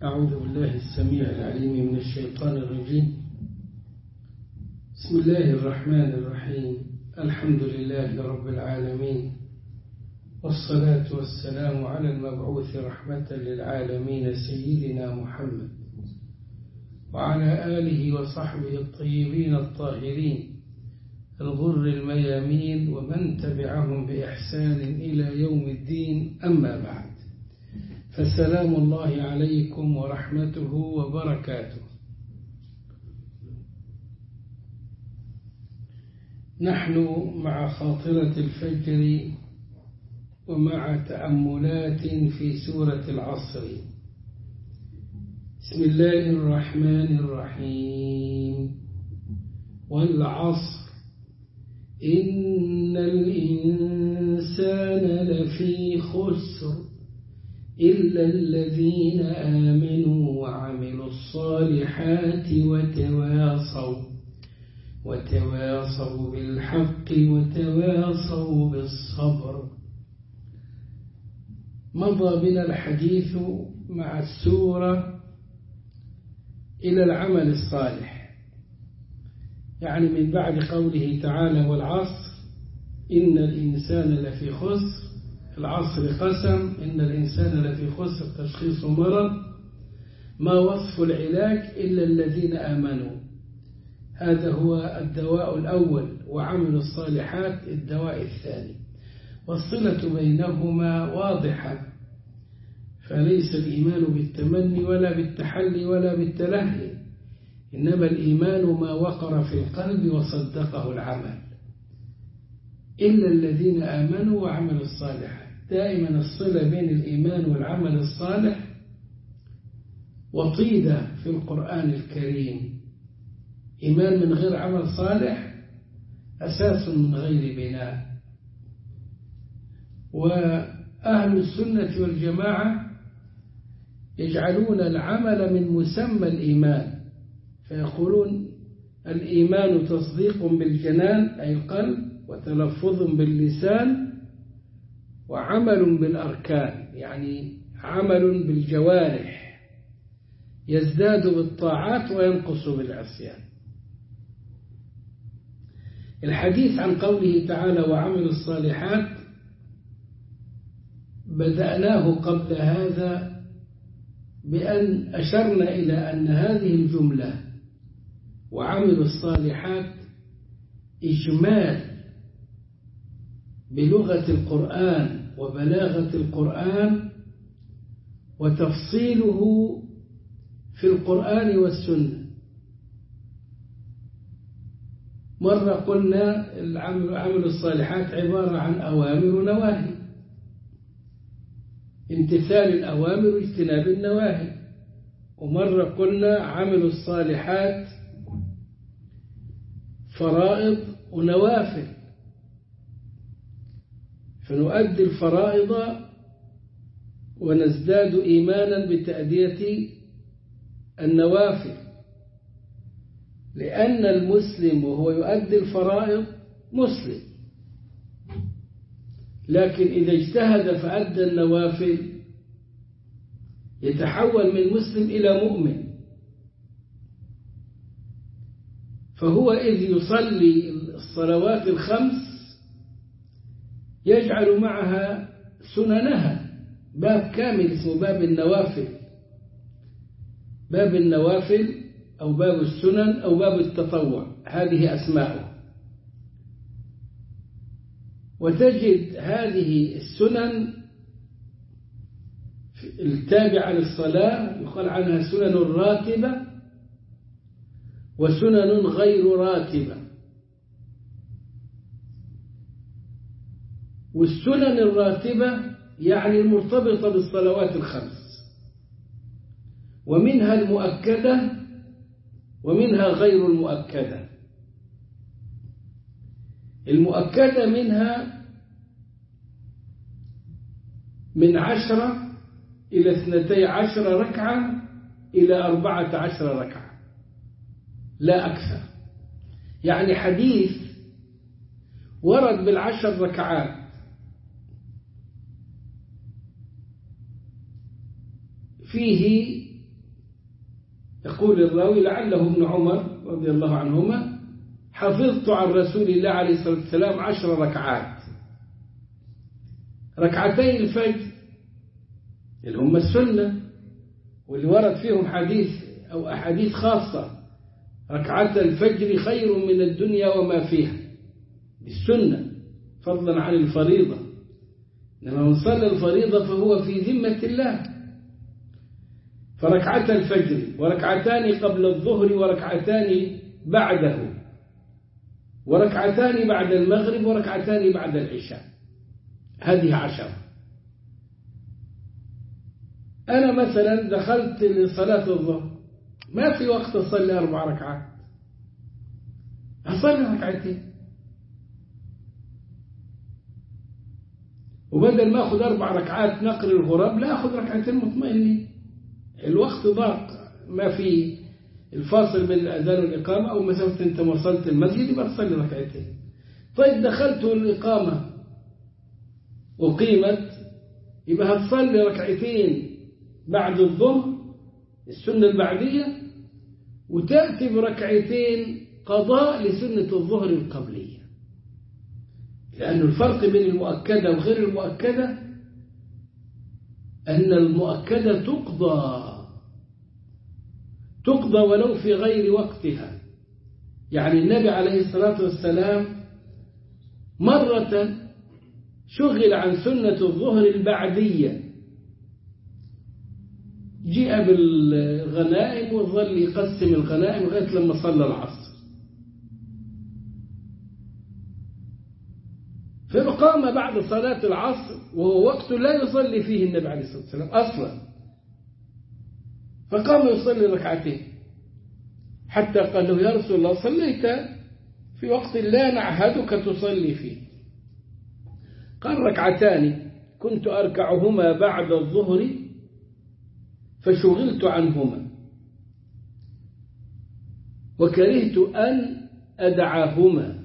أعوذ بالله السميع العليم من الشيطان الرجيم بسم الله الرحمن الرحيم الحمد لله رب العالمين والصلاة والسلام على المبعوث رحمة للعالمين سيدنا محمد وعلى آله وصحبه الطيبين الطاهرين الغر الميامين ومن تبعهم بإحسان إلى يوم الدين أما بعد فسلام الله عليكم ورحمته وبركاته نحن مع خاطرة الفجر ومع تأملات في سورة العصر بسم الله الرحمن الرحيم والعصر إن الإنسان لفي خسر إلا الذين آمنوا وعملوا الصالحات وتواصوا وتواصوا بالحق وتواصوا بالصبر مضى بنا الحديث مع السورة إلى العمل الصالح يعني من بعد قوله تعالى والعصر إن الإنسان لفي خسر العصر قسم إن الإنسان لفي خسر تشخيص مرض ما وصف العلاج إلا الذين آمنوا هذا هو الدواء الأول وعمل الصالحات الدواء الثاني والصلة بينهما واضحة فليس الإيمان بالتمني ولا بالتحلي ولا بالتلهي إنما الإيمان ما وقر في القلب وصدقه العمل إلا الذين آمنوا وعملوا الصالحات دائما الصلة بين الإيمان والعمل الصالح وطيدة في القرآن الكريم إيمان من غير عمل صالح أساس من غير بناء وأهل السنة والجماعة يجعلون العمل من مسمى الإيمان فيقولون الإيمان تصديق بالجنان أي القلب وتلفظ باللسان وعمل بالأركان يعني عمل بالجوارح يزداد بالطاعات وينقص بالعصيان الحديث عن قوله تعالى وعمل الصالحات بدأناه قبل هذا بأن أشرنا إلى أن هذه الجملة وعملوا الصالحات إجمال بلغة القرآن وبلاغة القرآن وتفصيله في القرآن والسنة مرة قلنا العمل عمل الصالحات عبارة عن أوامر ونواهي امتثال الأوامر واجتناب النواهي ومرة قلنا عمل الصالحات فرائض ونوافل فنؤدي الفرائض ونزداد إيمانا بتأدية النوافل لأن المسلم وهو يؤدي الفرائض مسلم لكن إذا اجتهد فأدى النوافل يتحول من مسلم إلى مؤمن فهو إذ يصلي الصلوات الخمس يجعل معها سننها باب كامل اسمه باب النوافل باب النوافل أو باب السنن أو باب التطوع هذه أسماؤه وتجد هذه السنن التابعة للصلاة يقال عنها سنن راتبة وسنن غير راتبة والسنن الراتبة يعني المرتبطة بالصلوات الخمس ومنها المؤكدة ومنها غير المؤكدة المؤكدة منها من عشرة إلى اثنتي عشر ركعة إلى أربعة عشر ركعة لا أكثر يعني حديث ورد بالعشر ركعات فيه يقول الراوي لعله ابن عمر رضي الله عنهما حفظت عن رسول الله عليه الصلاة والسلام عشر ركعات ركعتي الفجر اللي هم السنة واللي ورد فيهم حديث أو أحاديث خاصة ركعة الفجر خير من الدنيا وما فيها بالسنة فضلا عن الفريضة لما من صلى الفريضة فهو في ذمة الله فركعة الفجر وركعتان قبل الظهر وركعتان بعده وركعتان بعد المغرب وركعتان بعد العشاء هذه عشرة أنا مثلا دخلت لصلاة الظهر ما في وقت أصلي أربع ركعات أصلي ركعتين وبدل ما أخذ أربع ركعات نقل الغراب لا أخذ ركعتين مطمئنين الوقت ضاق ما في الفاصل بين الأذان والإقامة أو مسافة أنت وصلت المسجد يبقى تصلي ركعتين طيب دخلت الإقامة أقيمت يبقى هتصلي ركعتين بعد الظهر السنة البعدية وتأتي بركعتين قضاء لسنة الظهر القبلية لأن الفرق بين المؤكدة وغير المؤكدة أن المؤكدة تقضى تقضى ولو في غير وقتها يعني النبي عليه الصلاة والسلام مرة شغل عن سنة الظهر البعدية جاء بالغنائم وظل يقسم الغنائم لغاية لما صلى العصر فقام بعد صلاة العصر وهو وقت لا يصلي فيه النبي عليه الصلاة والسلام أصلا فقام يصلي ركعتين حتى قال له يا رسول الله صليت في وقت لا نعهدك تصلي فيه قال ركعتان كنت أركعهما بعد الظهر فشغلت عنهما وكرهت أن أدعاهما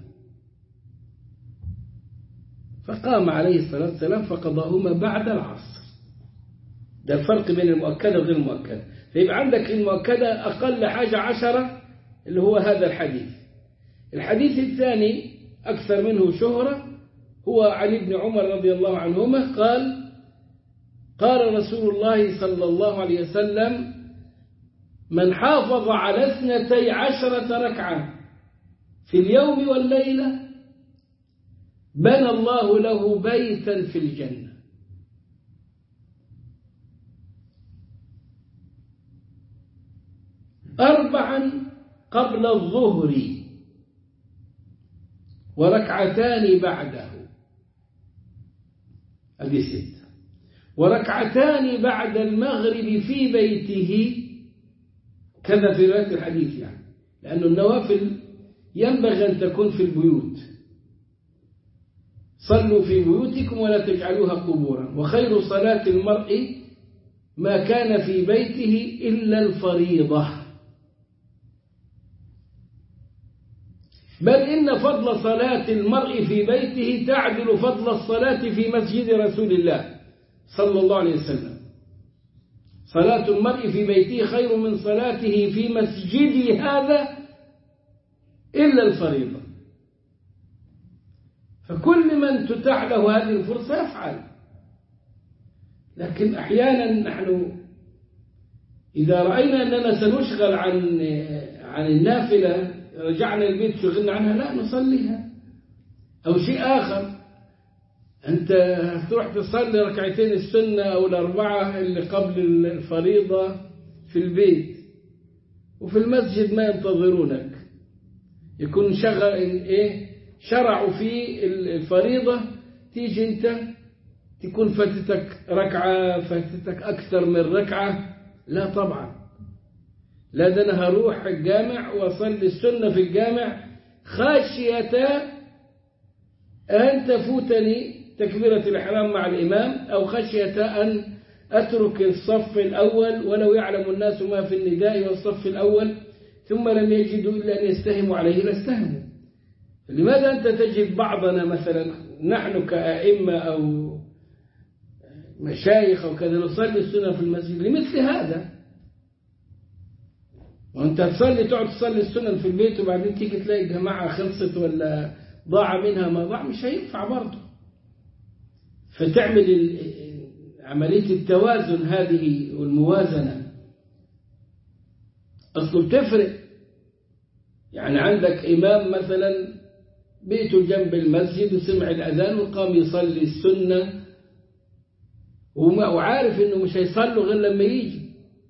فقام عليه الصلاة والسلام فقضاهما بعد العصر ده الفرق بين المؤكدة وغير المؤكدة فيبقى عندك المؤكدة أقل حاجة عشرة اللي هو هذا الحديث الحديث الثاني أكثر منه شهرة هو عن ابن عمر رضي الله عنهما قال قال رسول الله صلى الله عليه وسلم من حافظ على اثنتي عشرة ركعة في اليوم والليلة بنى الله له بيتا في الجنة أربعا قبل الظهر وركعتان بعده هذه ستة وركعتان بعد المغرب في بيته كذا في رواية الحديث يعني لأن النوافل ينبغي أن تكون في البيوت صلوا في بيوتكم ولا تجعلوها قبورا وخير صلاة المرء ما كان في بيته إلا الفريضة بل إن فضل صلاة المرء في بيته تعدل فضل الصلاة في مسجد رسول الله صلى الله عليه وسلم صلاة المرء في بيته خير من صلاته في مسجده هذا إلا الفريضة فكل من تتاح له هذه الفرصة يفعل لكن أحيانا نحن إذا رأينا أننا سنشغل عن عن النافلة رجعنا البيت شغلنا عنها لا نصليها أو شيء آخر أنت تروح تصلي ركعتين السنة أو الأربعة اللي قبل الفريضة في البيت وفي المسجد ما ينتظرونك يكون شغل إيه شرعوا في الفريضة تيجي أنت تكون فاتتك ركعة فاتتك أكثر من ركعة لا طبعا لا ده أنا هروح الجامع وأصلي السنة في الجامع خشية أن تفوتني تكبيرة الإحرام مع الإمام أو خشية أن أترك الصف الأول ولو يعلم الناس ما في النداء والصف الأول ثم لم يجدوا إلا أن يستهموا عليه لاستهموا لماذا أنت تجد بعضنا مثلا نحن كأئمة أو مشايخ أو كذا نصلي السنة في المسجد لمثل هذا وانت تصلي تقعد تصلي السنن في البيت وبعدين تيجي تلاقي الجماعة خلصت ولا ضاع منها ما ضاع مش هينفع برضه فتعمل عملية التوازن هذه والموازنة أصله بتفرق يعني عندك إمام مثلا بيته جنب المسجد وسمع الأذان وقام يصلي السنة وعارف إنه مش هيصلوا غير لما يجي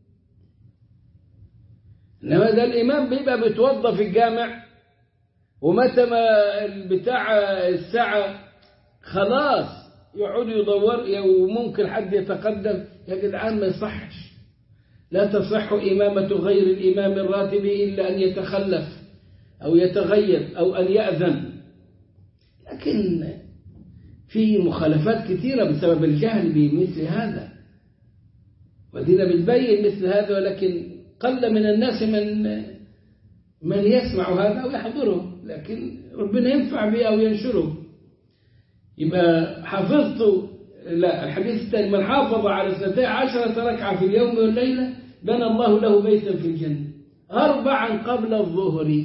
إنما ده الإمام بيبقى بيتوضى في الجامع ومتى ما البتاع الساعة خلاص يقعدوا يدور وممكن حد يتقدم يا جدعان ما يصحش لا تصح إمامة غير الإمام الراتب إلا أن يتخلف أو يتغير أو أن يأذن لكن في مخالفات كثيرة بسبب الجهل بمثل هذا ودينا بتبين مثل هذا ولكن قل من الناس من من يسمع هذا أو يحضره لكن ربنا ينفع به أو ينشره يبقى حفظت لا الحديث الثاني من حافظ على اثنتي عشرة ركعة في اليوم والليلة بنى الله له بيتا في الجنة أربعا قبل الظهر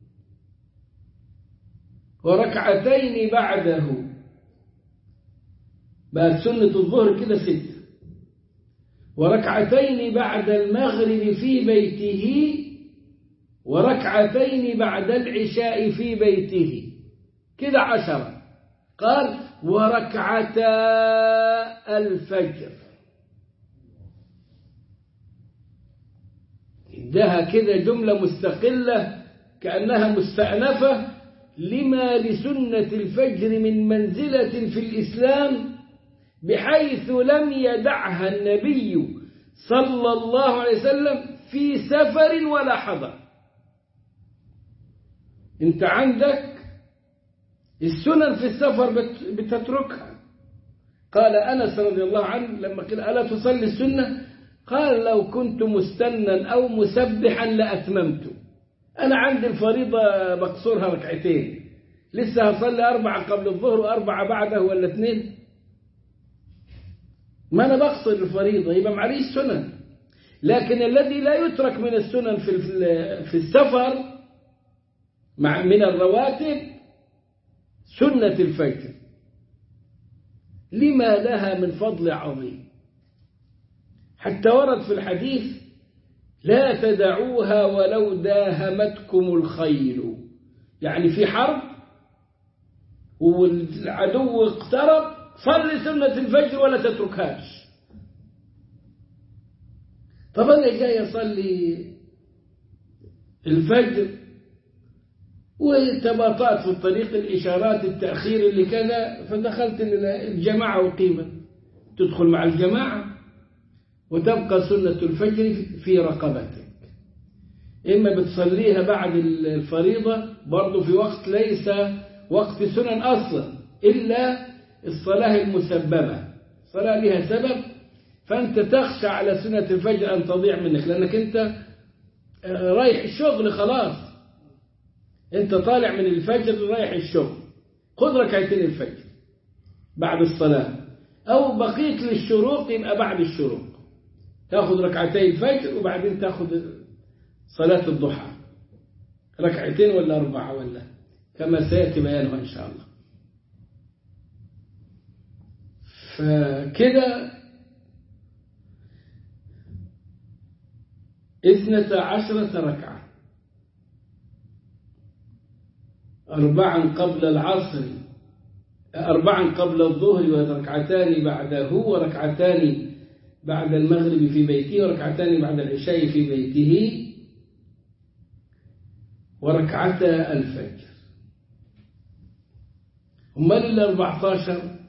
وركعتين بعده بقت سنة الظهر كده ستة وركعتين بعد المغرب في بيته وركعتين بعد العشاء في بيته كده عشرة قال وركعتا الفجر ادها كده جملة مستقلة كأنها مستأنفة لما لسنة الفجر من منزلة في الإسلام بحيث لم يدعها النبي صلى الله عليه وسلم في سفر ولا حضر انت عندك السنن في السفر بتتركها قال أنس رضي الله عنه لما قال ألا تصلي السنة قال لو كنت مستنا أو مسبحا لأتممت أنا عندي الفريضة بقصرها ركعتين لسه هصلي أربعة قبل الظهر وأربعة بعده ولا اثنين ما أنا بقصر الفريضة يبقى معليش سنن لكن الذي لا يترك من السنن في في السفر مع من الرواتب سنة الفجر لما لها من فضل عظيم حتى ورد في الحديث لا تدعوها ولو داهمتكم الخيل يعني في حرب والعدو اقترب صلي سنة الفجر ولا تتركهاش طب أنا جاي أصلي الفجر وتباطأت في الطريق الإشارات التأخير اللي كذا فدخلت الجماعة وقيمة تدخل مع الجماعة وتبقى سنة الفجر في رقبتك إما بتصليها بعد الفريضة برضو في وقت ليس وقت سنن أصلا إلا الصلاة المسببة صلاة لها سبب فأنت تخشى على سنة الفجر أن تضيع منك لأنك أنت رايح الشغل خلاص أنت طالع من الفجر رايح الشغل خذ ركعتين الفجر بعد الصلاة أو بقيت للشروق يبقى بعد الشروق تاخذ ركعتين الفجر وبعدين تاخذ صلاة الضحى ركعتين ولا أربعة ولا كما سيأتي بيانه إن شاء الله فكده اثنتا عشرة ركعة أربعا قبل العصر أربعا قبل الظهر وركعتان بعده وركعتان بعد المغرب في بيته وركعتان بعد العشاء في بيته وركعتا الفجر أمال الأربعتاشر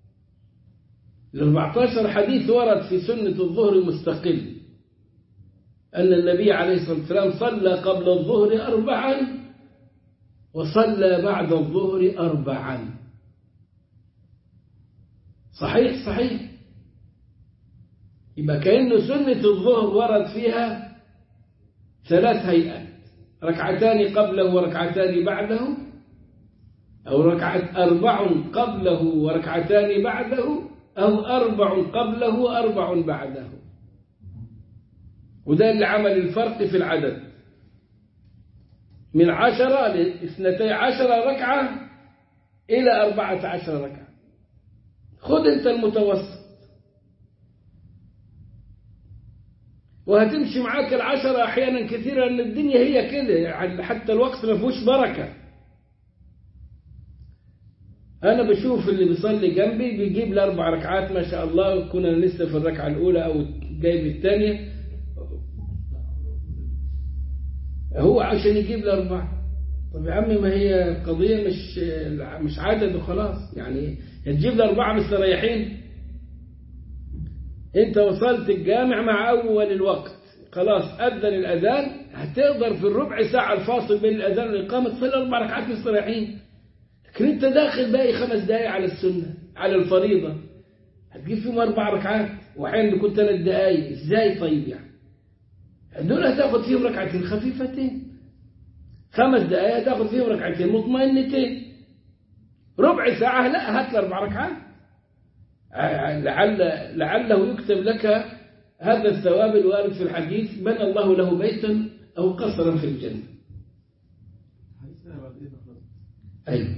الأربعتاشر حديث ورد في سنة الظهر مستقل أن النبي عليه الصلاة والسلام صلى قبل الظهر أربعا وصلى بعد الظهر أربعا صحيح صحيح يبقى كأنه سنة الظهر ورد فيها ثلاث هيئات ركعتان قبله وركعتان بعده أو ركعة أربع قبله وركعتان بعده أو أربع قبله وأربع بعده وده اللي عمل الفرق في العدد من عشرة لاثنتي عشرة ركعة إلى أربعة عشر ركعة خذ أنت المتوسط وهتمشي معاك العشرة أحيانا كثيرا أن الدنيا هي كده يعني حتى الوقت ما فيهوش بركة أنا بشوف اللي بيصلي جنبي بيجيب لي أربع ركعات ما شاء الله كنا لسه في الركعة الأولى أو جايب الثانية هو عشان يجيب لي أربعة طب يا عمي ما هي القضية مش مش عدد وخلاص يعني تجيب لي أربعة مستريحين أنت وصلت الجامع مع أول الوقت خلاص أذن الأذان هتقدر في الربع ساعة الفاصل بين الأذان والإقامة تصلي أربع ركعات مستريحين لكن أنت داخل باقي خمس دقايق على السنة على الفريضة هتجيب فيهم أربع ركعات وأحيانا بيكون ثلاث دقايق إزاي طيب يعني دول هتاخد فيهم ركعتين خفيفتين خمس دقايق هتاخد فيهم ركعتين مطمئنتين ربع ساعة لا هات أربع ركعات لعل لعله يكتب لك هذا الثواب الوارد في الحديث بنى الله له بيتا أو قصرا في الجنة أيوه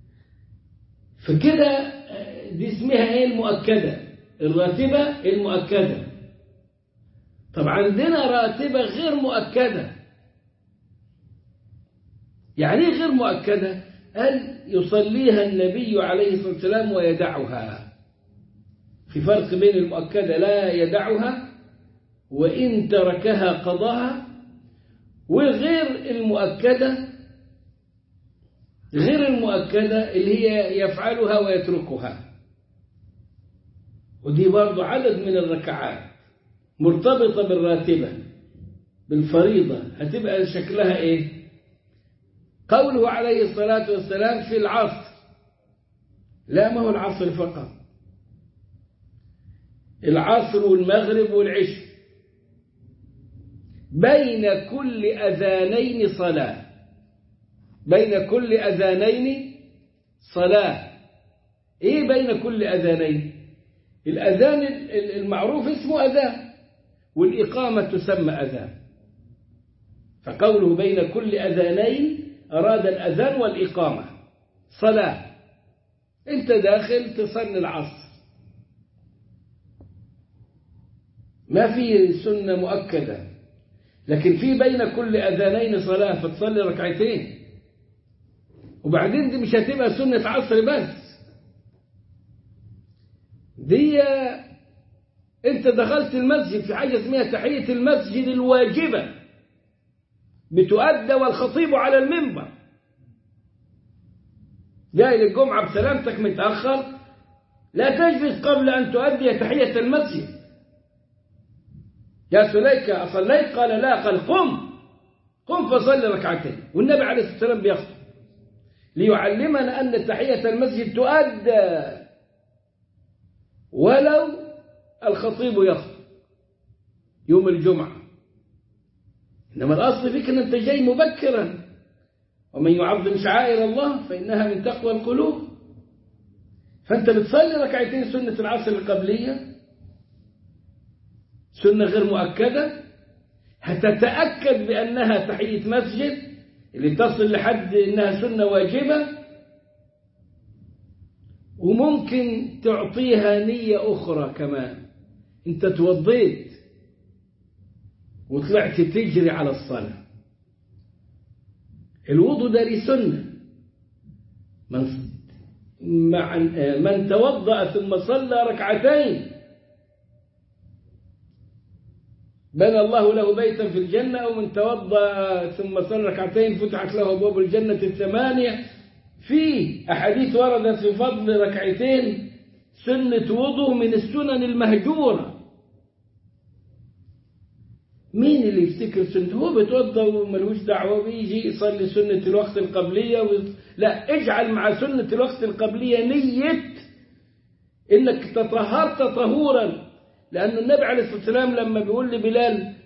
فكده دي اسمها ايه المؤكدة الراتبة المؤكدة طب عندنا راتبة غير مؤكدة يعني غير مؤكدة قال يصليها النبي عليه الصلاة والسلام ويدعها في فرق بين المؤكدة لا يدعها وإن تركها قضاها وغير المؤكدة غير المؤكدة اللي هي يفعلها ويتركها ودي برضو عدد من الركعات مرتبطة بالراتبة بالفريضة هتبقى شكلها ايه قوله عليه الصلاة والسلام في العصر لا ما هو العصر فقط العصر والمغرب والعشاء بين كل أذانين صلاة بين كل أذانين صلاة إيه بين كل أذانين الأذان المعروف اسمه أذان والإقامة تسمى أذان فقوله بين كل أذانين أراد الأذان والإقامة صلاة أنت داخل تصلي العصر ما في سنة مؤكدة لكن في بين كل أذانين صلاة فتصلي ركعتين وبعدين دي مش هتبقى سنة عصر بس دي انت دخلت المسجد في حاجة اسمها تحية المسجد الواجبة بتؤدى والخطيب على المنبر جاي للجمعة بسلامتك متأخر لا تجلس قبل أن تؤدي تحية المسجد يا سليك أصليت قال لا قال قم قم فصل ركعتين والنبي عليه الصلاة والسلام بيخطب ليعلمنا أن تحية المسجد تؤدى ولو الخطيب يخطب يوم الجمعة إنما الأصل فيك أن أنت جاي مبكرا ومن يعظم شعائر الله فإنها من تقوى القلوب فأنت بتصلي ركعتين سنة العصر القبلية سنة غير مؤكدة هتتأكد بأنها تحية مسجد اللي تصل لحد إنها سنة واجبة وممكن تعطيها نية أخرى كمان أنت توضيت وطلعت تجري على الصلاة الوضوء ده ليه سنة من مع من توضأ ثم صلى ركعتين بنى الله له بيتا في الجنة أو من توضأ ثم صلى ركعتين فتحت له أبواب الجنة الثمانية في أحاديث وردت في فضل ركعتين سنة وضوء من السنن المهجورة مين اللي يفتكر سنة هو بيتوضا وملوش دعوة بيجي يصلي سنة الوقت القبلية و... لا اجعل مع سنة الوقت القبلية نية انك تطهرت طهورا لأن النبي عليه الصلاة والسلام لما بيقول لبلال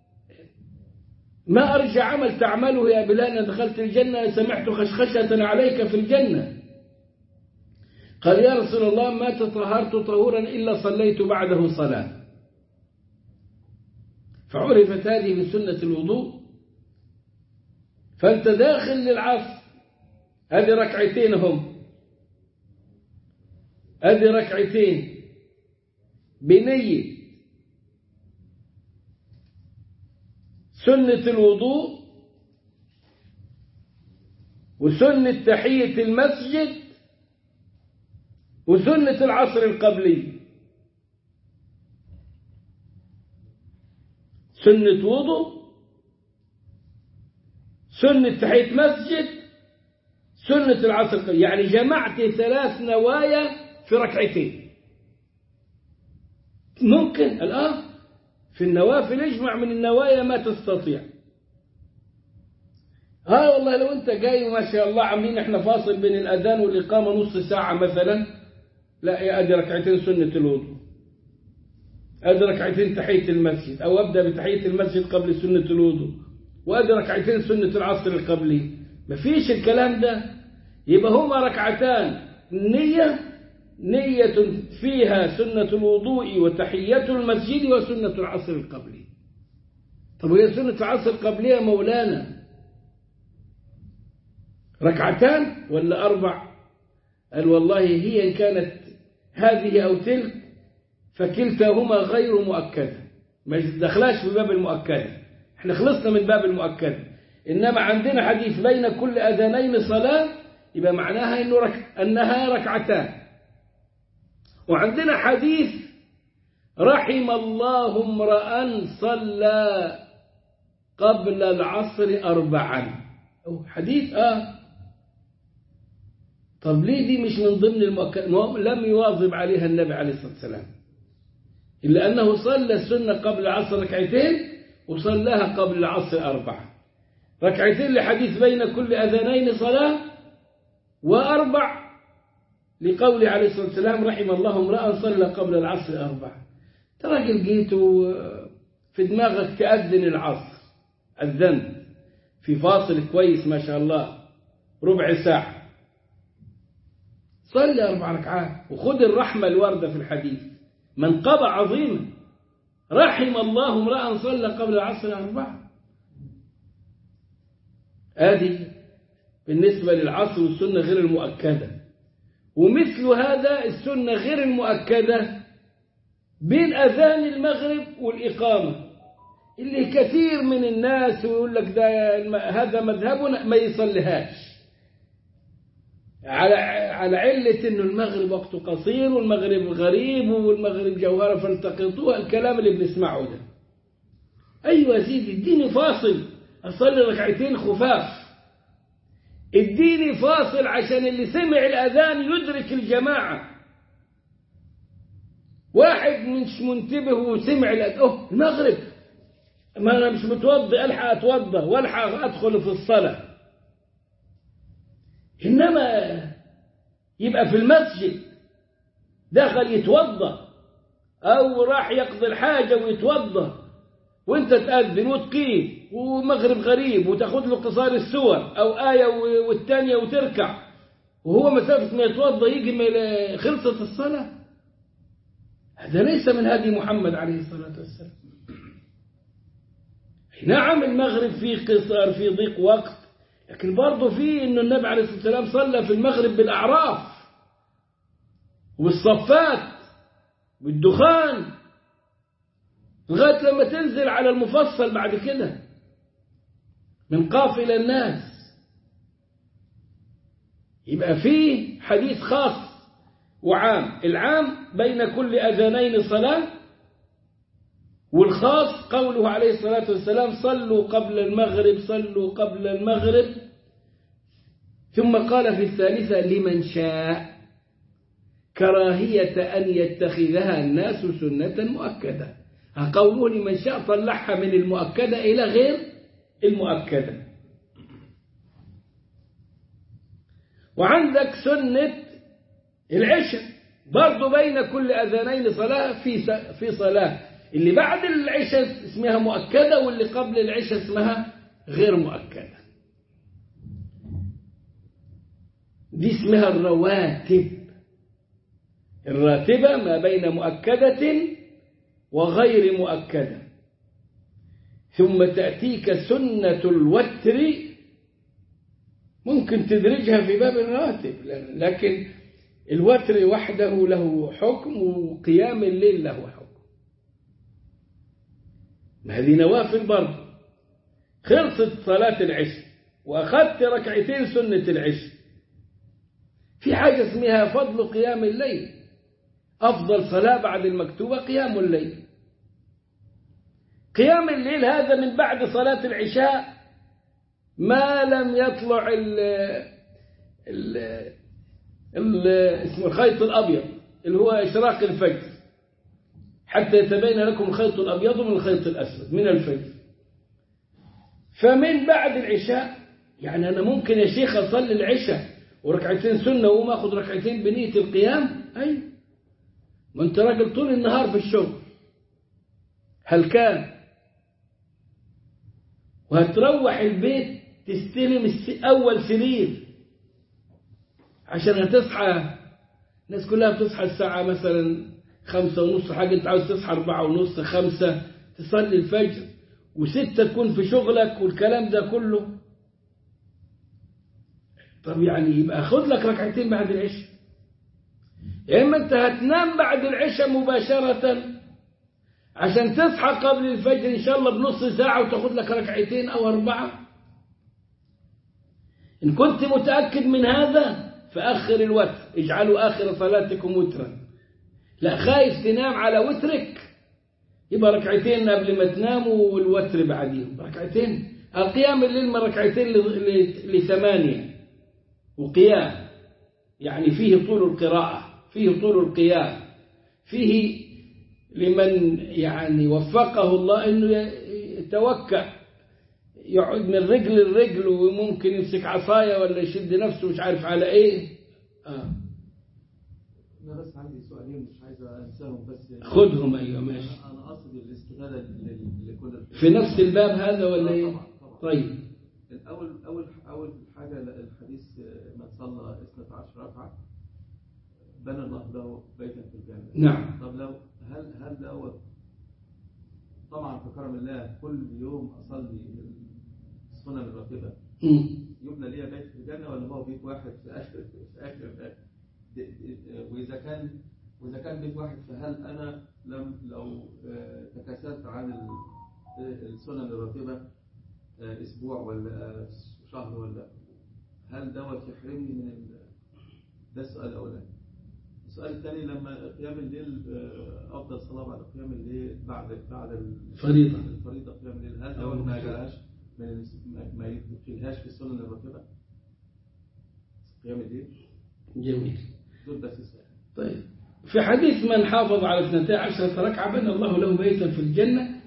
ما أرجى عمل تعمله يا بلال أنا دخلت الجنة سمعت خشخشة عليك في الجنة قال يا رسول الله ما تطهرت طهورا إلا صليت بعده صلاة فعرفت هذه بسنة الوضوء فأنت داخل للعصر هذه ركعتين هم هذه ركعتين بنية سنة الوضوء وسنة تحية المسجد وسنة العصر القبلي سنة وضوء سنة تحية مسجد سنة العصر القبلي يعني جمعت ثلاث نوايا في ركعتين ممكن الآن في النوافل اجمع من النوايا ما تستطيع ها والله لو انت جاي وما شاء الله عاملين احنا فاصل بين الاذان والاقامه نص ساعه مثلا لا ادي ركعتين سنه الوضوء ادي ركعتين تحيه المسجد او ابدا بتحيه المسجد قبل سنه الوضوء وادي ركعتين سنه العصر القبلي مفيش الكلام ده يبقى هما ركعتان نيه نية فيها سنة الوضوء وتحية المسجد وسنة العصر القبلي طب وهي سنة العصر القبلية مولانا ركعتان ولا أربع قال والله هي إن كانت هذه أو تلك فكلتاهما غير مؤكدة ما دخلاش في باب المؤكدة احنا خلصنا من باب المؤكدة إنما عندنا حديث بين كل أذانين صلاة يبقى معناها إنه رك... أنها ركعتان وعندنا حديث رحم الله امرأ صلى قبل العصر أربعا أو حديث آه طب ليه دي مش من ضمن المؤكد لم يواظب عليها النبي عليه الصلاة والسلام إلا أنه صلى السنة قبل العصر ركعتين وصلاها قبل العصر أربعة ركعتين لحديث بين كل أذانين صلاة وأربع لقول عليه الصلاة والسلام رحم الله امرأ صلى قبل العصر أربعة ترى راجل جيت في دماغك تأذن العصر أذنت في فاصل كويس ما شاء الله ربع ساعة صلي أربع ركعات وخذ الرحمة الواردة في الحديث منقبة عظيمة رحم الله امرأ صلى قبل العصر أربعة هذه بالنسبة للعصر والسنة غير المؤكدة ومثل هذا السنة غير المؤكدة بين أذان المغرب والإقامة اللي كثير من الناس يقول لك ده هذا مذهبنا ما يصليهاش على على علة إنه المغرب وقته قصير والمغرب غريب والمغرب جوهرة فالتقطوها الكلام اللي بنسمعه ده أيوة سيدي اديني فاصل أصلي ركعتين خفاف اديني فاصل عشان اللي سمع الأذان يدرك الجماعة واحد مش منتبه وسمع الأذان أوه المغرب ما أنا مش متوضي ألحق أتوضى وألحق أدخل في الصلاة إنما يبقى في المسجد دخل يتوضى أو راح يقضي الحاجة ويتوضى وانت تأذن وتقيم ومغرب غريب وتاخذ له قصار السور أو آية والثانية وتركع وهو مسافة ما يتوضى يجي ما خلصت الصلاة هذا ليس من هدي محمد عليه الصلاة والسلام نعم المغرب فيه قصار فيه ضيق وقت لكن برضه فيه انه النبي عليه الصلاة والسلام صلى في المغرب بالأعراف والصفات والدخان لغاية لما تنزل على المفصل بعد كده من قاف إلى الناس يبقى فيه حديث خاص وعام العام بين كل أذانين صلاة والخاص قوله عليه الصلاة والسلام صلوا قبل المغرب صلوا قبل المغرب ثم قال في الثالثة لمن شاء كراهية أن يتخذها الناس سنة مؤكدة قوله لمن شاء طلعها من المؤكدة إلى غير المؤكدة وعندك سنة العشاء برضو بين كل أذانين صلاة في في صلاة اللي بعد العشاء اسمها مؤكدة واللي قبل العشاء اسمها غير مؤكدة دي اسمها الرواتب الراتبة ما بين مؤكدة وغير مؤكدة ثم تأتيك سنة الوتر ممكن تدرجها في باب الراتب لكن الوتر وحده له حكم وقيام الليل له حكم هذه نوافل برضه خلصت صلاة العشاء وأخذت ركعتين سنة العشاء في حاجة اسمها فضل قيام الليل أفضل صلاة بعد المكتوبة قيام الليل قيام الليل هذا من بعد صلاة العشاء ما لم يطلع ال ال ال اسمه الخيط الأبيض اللي هو إشراق الفجر حتى يتبين لكم الخيط الأبيض من الخيط الأسود من الفجر فمن بعد العشاء يعني أنا ممكن يا شيخ أصلي العشاء وركعتين سنة وما أخذ ركعتين بنية القيام أي ما أنت راجل طول النهار في الشغل هل كان وهتروح البيت تستلم أول سرير عشان هتصحى الناس كلها بتصحى الساعة مثلا خمسة ونص حاجة أنت عاوز تصحى أربعة ونص خمسة تصلي الفجر وستة تكون في شغلك والكلام ده كله طب يعني يبقى خد لك ركعتين بعد العشاء يا إما أنت هتنام بعد العشاء مباشرة عشان تصحى قبل الفجر إن شاء الله بنص ساعة وتاخد لك ركعتين أو أربعة إن كنت متأكد من هذا فأخر الوتر اجعلوا آخر صلاتكم وترا لا خايف تنام على وترك يبقى ركعتين قبل ما تناموا والوتر بعدين ركعتين القيام الليل من ركعتين لثمانية وقيام يعني فيه طول القراءة فيه طول القيام فيه لمن يعني وفقه الله انه يتوكأ يقعد من رجل لرجل وممكن يمسك عصايه ولا يشد نفسه مش عارف على ايه اه انا بس عندي سؤالين مش عايز انساهم بس خدهم ايوه ماشي انا اقصد الاستغاثه لل- لكل في نفس الباب هذا ولا آه، ايه طبعا طبعا طيب الاول اول اول حاجه الحديث من صلى 12 ركعه بنى الله له بيتا في الجنه نعم طب لو هل هل دوت طبعا في كرم الله كل يوم اصلي السنن الراتبه مم. يبنى ليا بيت في الجنه ولا هو بيت واحد في اخر في اخر د- د- واذا كان واذا كان بيت واحد فهل انا لم لو آه، تكاسلت عن ال- آه، السنن الراتبه آه، اسبوع ولا آه، شهر ولا هل دوت يحرمني من ال- ده السؤال الاولاني السؤال الثاني لما قيام الليل آه، افضل صلاه بعد قيام الليل بعد بعد ال- فريضة. الفريضه قيام الليل هل دوت ما جالهاش من ما- ما يدخلهاش في السنن الراتبه قيام الليل جميل دول بس السؤال طيب في حديث من حافظ على اثنتي عشرة ركعة بنى الله له بيتا في الجنة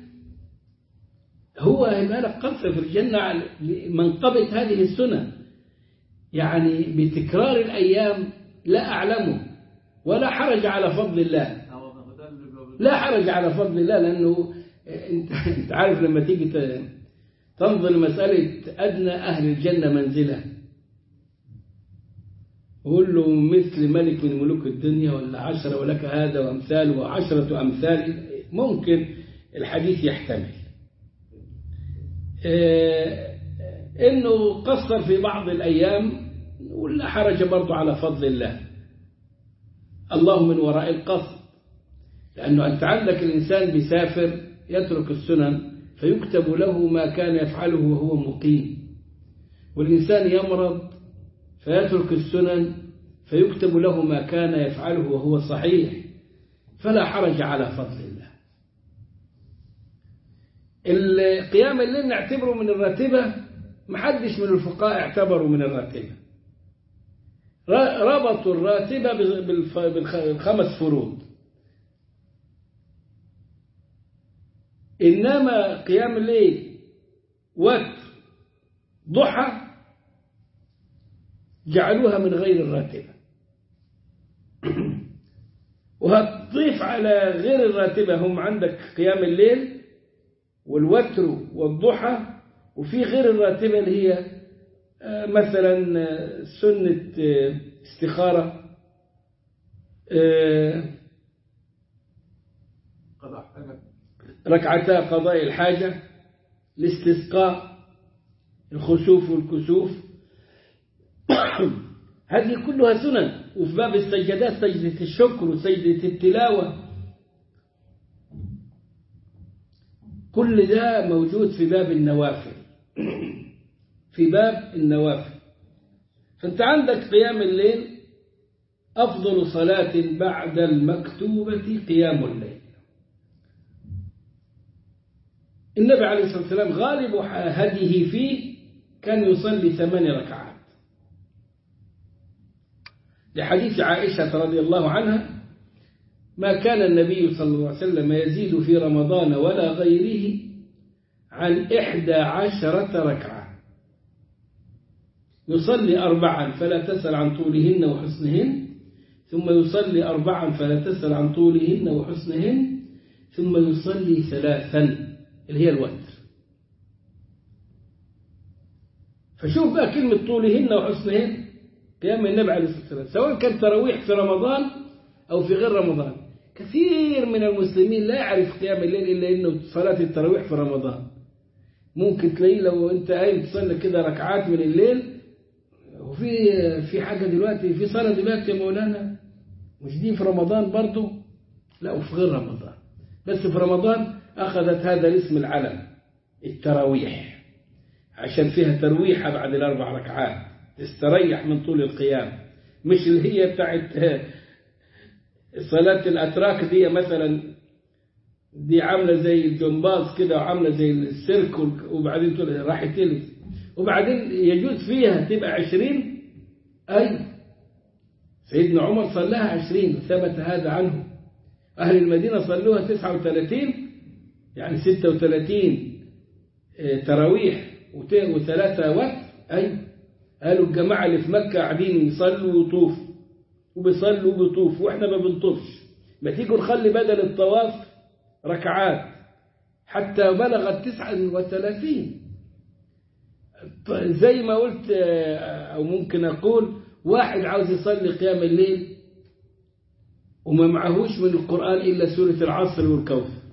هو هيبقى لك قصر في الجنة على منقبة هذه السنن يعني بتكرار الأيام لا أعلمه ولا حرج على فضل الله أو ما هو ده اللي بيقول- لا حرج على فضل الله لأنه أنت, انت عارف لما تيجي ت- تنظر مسألة أدنى أهل الجنة منزلة قول له مثل ملك من ملوك الدنيا ولا عشرة ولك هذا وأمثال وعشرة أمثال ممكن الحديث يحتمل آه، إنه قصر في بعض الأيام ولا حرج برضه على فضل الله الله من وراء القصد لأنه أنت عندك الإنسان بيسافر يترك السنن فيكتب له ما كان يفعله وهو مقيم والإنسان يمرض فيترك السنن فيكتب له ما كان يفعله وهو صحيح فلا حرج على فضل الله القيام الليل نعتبره من الراتبة محدش من الفقهاء اعتبروا من الراتبة ربطوا الراتبة بالف- بالخ- بالخمس فروض إنما قيام الليل وتر ضحى جعلوها من غير الراتبة وهتضيف على غير الراتبة هم عندك قيام الليل والوتر والضحى وفي غير الراتبة اللي هي آه، مثلا آه، سنة آه، استخارة آه، قضاء حاجة ركعتا قضاء الحاجة الاستسقاء الخسوف والكسوف هذه كلها سنن وفي باب السجدات سجدة الشكر وسجدة التلاوة كل ده موجود في باب النوافل في باب النوافل فانت عندك قيام الليل أفضل صلاة بعد المكتوبة قيام الليل النبي عليه الصلاة والسلام غالب هديه فيه كان يصلي ثمان ركعات لحديث عائشة رضي الله عنها ما كان النبي صلى الله عليه وسلم يزيد في رمضان ولا غيره عن إحدى عشرة ركعة يصلي أربعا فلا تسأل عن طولهن وحسنهن ثم يصلي أربعا فلا تسأل عن طولهن وحسنهن ثم يصلي ثلاثا اللي هي الوتر فشوف بقى كلمة طولهن وحسنهن قيام النبي عليه الصلاة والسلام سواء كان تراويح في رمضان أو في غير رمضان كثير من المسلمين لا يعرف قيام الليل إلا إنه صلاة التراويح في رمضان ممكن تلاقيه لو أنت قايم تصلي كده ركعات من الليل وفي في حاجة دلوقتي في صلاة دلوقتي يا مولانا مش دي في رمضان برضو لا وفي غير رمضان بس في رمضان أخذت هذا الاسم العلم التراويح عشان فيها ترويحة بعد الأربع ركعات تستريح من طول القيام مش اللي هي بتاعت صلاة الأتراك دي مثلا دي عاملة زي الجمباز كده وعاملة زي السيرك وبعدين تقول راح تلف وبعدين يجوز فيها تبقى عشرين أي سيدنا عمر صلاها عشرين ثبت هذا عنه أهل المدينة صلوها تسعة وثلاثين يعني ستة وثلاثين تراويح وثلاثة وقت أي قالوا الجماعة اللي في مكة قاعدين يصلوا ويطوفوا وبيصلوا وبيطوفوا واحنا ما بنطوفش ما تيجوا نخلي بدل الطواف ركعات حتى بلغت تسعة وثلاثين زي ما قلت أو ممكن أقول واحد عاوز يصلي قيام الليل وما معهوش من القرآن إلا سورة العصر والكوثر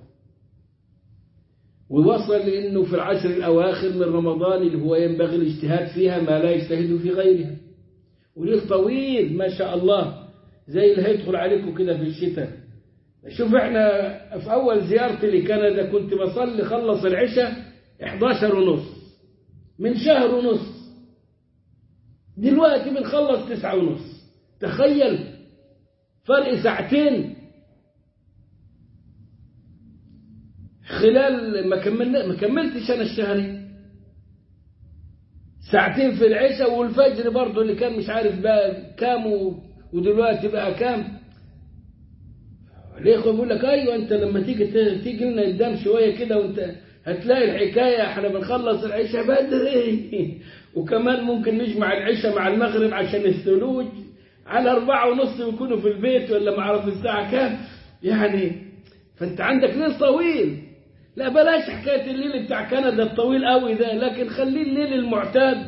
ووصل لأنه في العشر الأواخر من رمضان اللي هو ينبغي الاجتهاد فيها ما لا يجتهد في غيرها وليل طويل ما شاء الله زي اللي هيدخل عليكم كده في الشتاء شوف احنا في أول زيارتي لكندا كنت بصلي خلص العشاء 11 ونص من شهر ونص دلوقتي بنخلص تسعة ونص تخيل فرق ساعتين خلال ما كملنا ما كملتش انا الشهرين ساعتين في العشاء والفجر برضه اللي كان مش عارف بقى كام ودلوقتي بقى كام الاخوه بيقول لك ايوه انت لما تيجي تيجي لنا قدام شويه كده وانت هتلاقي الحكايه احنا بنخلص العشاء بدري وكمان ممكن نجمع العشاء مع المغرب عشان الثلوج على أربعة ونص بيكونوا في البيت ولا ما أعرف الساعة كام يعني فأنت عندك ليل طويل لا بلاش حكاية الليل بتاع كندا الطويل قوي ده لكن خليه الليل المعتاد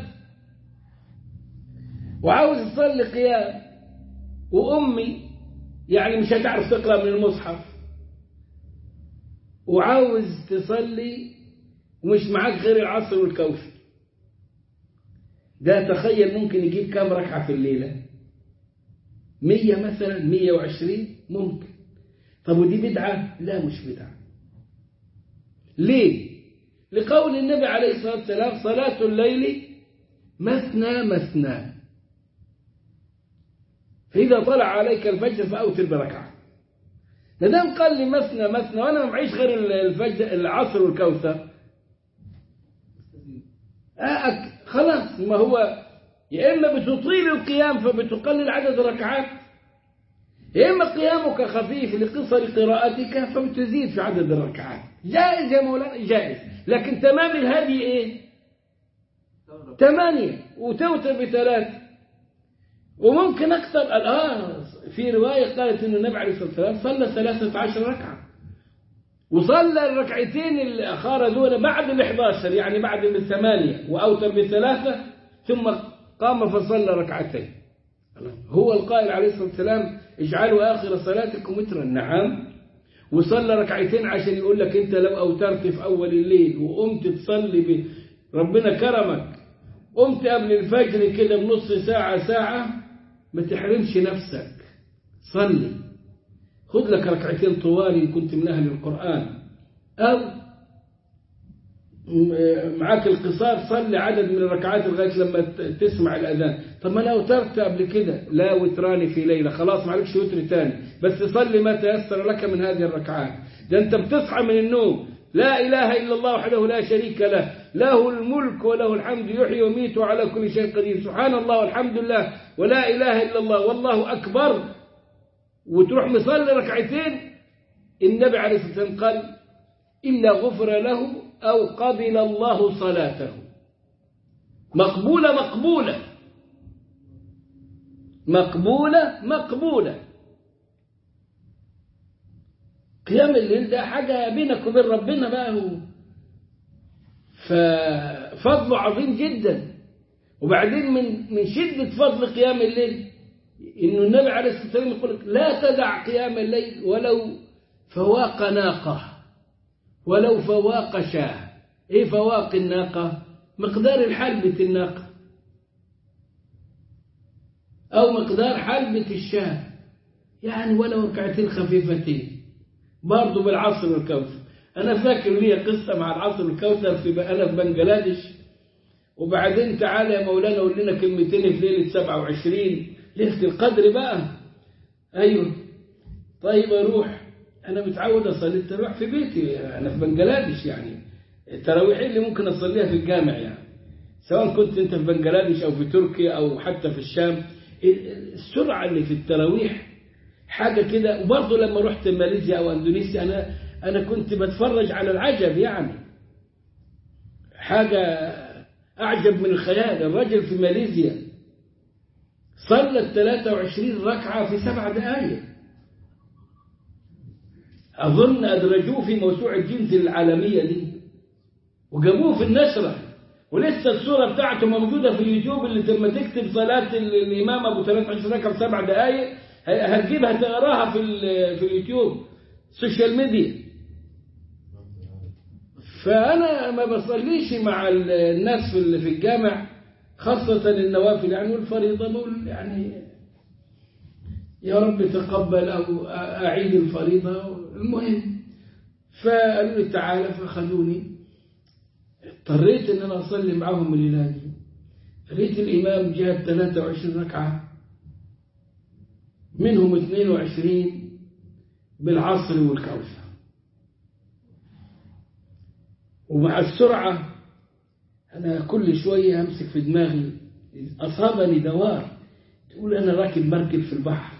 وعاوز تصلي قيام وأمي يعني مش هتعرف تقرأ من المصحف وعاوز تصلي ومش معاك غير العصر والكوثر ده تخيل ممكن يجيب كام ركعة في الليلة مية مثلا مية وعشرين ممكن طب ودي بدعة لا مش بدعة ليه لقول النبي عليه الصلاة والسلام صلاة الليل مثنى مثنى فإذا طلع عليك الفجر فأوتر بركعة ما دام قال لي مثنى مثنى وأنا ما معيش غير الفجر العصر والكوثر آه خلاص ما هو يا إما بتطيل القيام فبتقلل عدد الركعات يا إما قيامك خفيف لقصر قراءتك فبتزيد في عدد الركعات جائز يا مولانا جائز لكن تمام الهدي إيه ثمانية وتوتر بثلاثة وممكن أكثر آه في رواية قالت أن النبي عليه الصلاة والسلام صلى ثلاثة عشر ركعة وصلى الركعتين الأخارة دول بعد ال 11 يعني بعد الثمانية وأوتر بثلاثة ثم قام فصلى ركعتين هو القائل عليه الصلاة والسلام اجعلوا آخر صلاتكم وترا نعم وصلى ركعتين عشان يقول لك انت لو أوترت في أول الليل وقمت تصلي ب... ربنا كرمك قمت قبل الفجر كده بنص ساعة ساعة ما تحرمش نفسك صلي خد لك ركعتين طوال إن كنت من أهل القرآن أو معاك القصار صلي عدد من الركعات لغاية لما تسمع الأذان طب ما لو تركت قبل كده لا وتراني في ليلة خلاص معلكش وتر تاني بس صلي ما تيسر لك من هذه الركعات ده أنت بتصحى من النوم لا إله إلا الله وحده لا شريك له له الملك وله الحمد يحيي ويميت وعلى كل شيء قدير سبحان الله والحمد لله ولا إله إلا الله والله أكبر وتروح مصلي ركعتين النبي عليه الصلاة والسلام قال إلا غفر له أو قبل الله صلاته مقبولة مقبولة مقبولة مقبولة قيام الليل ده حاجة بينك وبين ربنا بقى هو ففضله عظيم جدا وبعدين من من شدة فضل قيام الليل إنه النبي عليه الصلاة والسلام يقول لك لا تدع قيام الليل ولو فواق ناقة ولو فواق شاه إيه فواق الناقة مقدار الحلبة الناقة أو مقدار حلبة الشاه يعني ولو ركعتين خفيفتين برضه بالعصر والكوثر أنا فاكر لي قصة مع العصر والكوثر في أنا في بنجلاديش وبعدين تعالى يا مولانا قول لنا كلمتين في ليلة 27 ليلة القدر بقى أيوه طيب أروح أنا متعود أصلي التراويح في بيتي أنا في بنجلاديش يعني التراويح اللي ممكن أصليها في الجامع يعني سواء كنت أنت في بنجلاديش أو في تركيا أو حتى في الشام السرعة اللي في التراويح حاجة كده وبرضه لما رحت ماليزيا أو أندونيسيا أنا أنا كنت بتفرج على العجب يعني حاجة أعجب من الخيال الرجل في ماليزيا صلى 23 ركعة في سبع دقائق أظن أدرجوه في موسوعة جنز العالمية دي وجابوه في النشرة ولسه الصورة بتاعته موجودة في اليوتيوب اللي لما تكتب صلاة الإمام أبو 13 ركعة في سبع دقائق هتجيبها تقراها في في اليوتيوب السوشيال ميديا فأنا ما بصليش مع الناس في في الجامع خاصة النوافل يعني والفريضة بقول يعني يا رب تقبل أو أعيد الفريضة المهم فقالوا لي تعالى فأخذوني اضطريت ان انا اصلي معاهم الليله دي لقيت الامام جاب 23 ركعه منهم 22 بالعصر والكوثر ومع السرعه انا كل شويه امسك في دماغي اصابني دوار تقول انا راكب مركب في البحر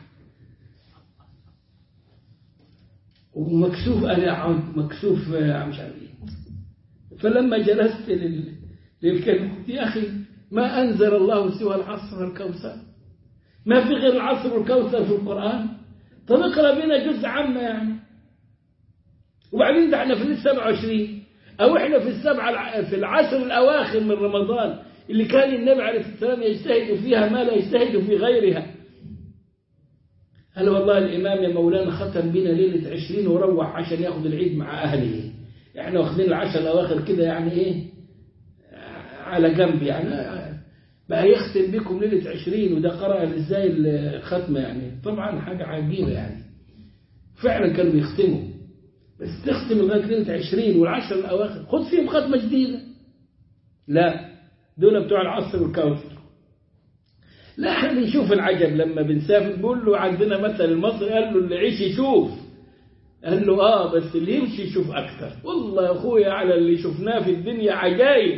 ومكسوف انا اقعد مكسوف مش عارف ايه فلما جلست لل... للكلمة يا أخي ما أنزل الله سوى العصر والكوثر ما في غير العصر والكوثر في القرآن طب اقرأ بنا جزء عامة يعني وبعدين ده احنا في السبع وعشرين أو احنا في السبعة في العشر الأواخر من رمضان اللي كان النبي عليه الصلاة والسلام يجتهد فيها ما لا يجتهد في غيرها قال والله الإمام يا مولانا ختم بنا ليلة عشرين وروح عشان ياخذ العيد مع أهله احنا واخدين العشر الاواخر كده يعني ايه على جنب يعني بقى يختم بكم ليلة عشرين وده قرأ ازاي الختمة يعني طبعا حاجة عجيبة يعني فعلا كانوا بيختموا بس تختم لغاية ليلة عشرين والعشر الأواخر خد فيهم ختمة جديدة لا دول بتوع العصر والكوثر لا احنا بنشوف العجب لما بنسافر بيقول له عندنا مثل المصري قال له اللي يعيش يشوف قال له اه بس اللي يمشي يشوف اكتر والله يا اخويا على اللي شفناه في الدنيا عجايب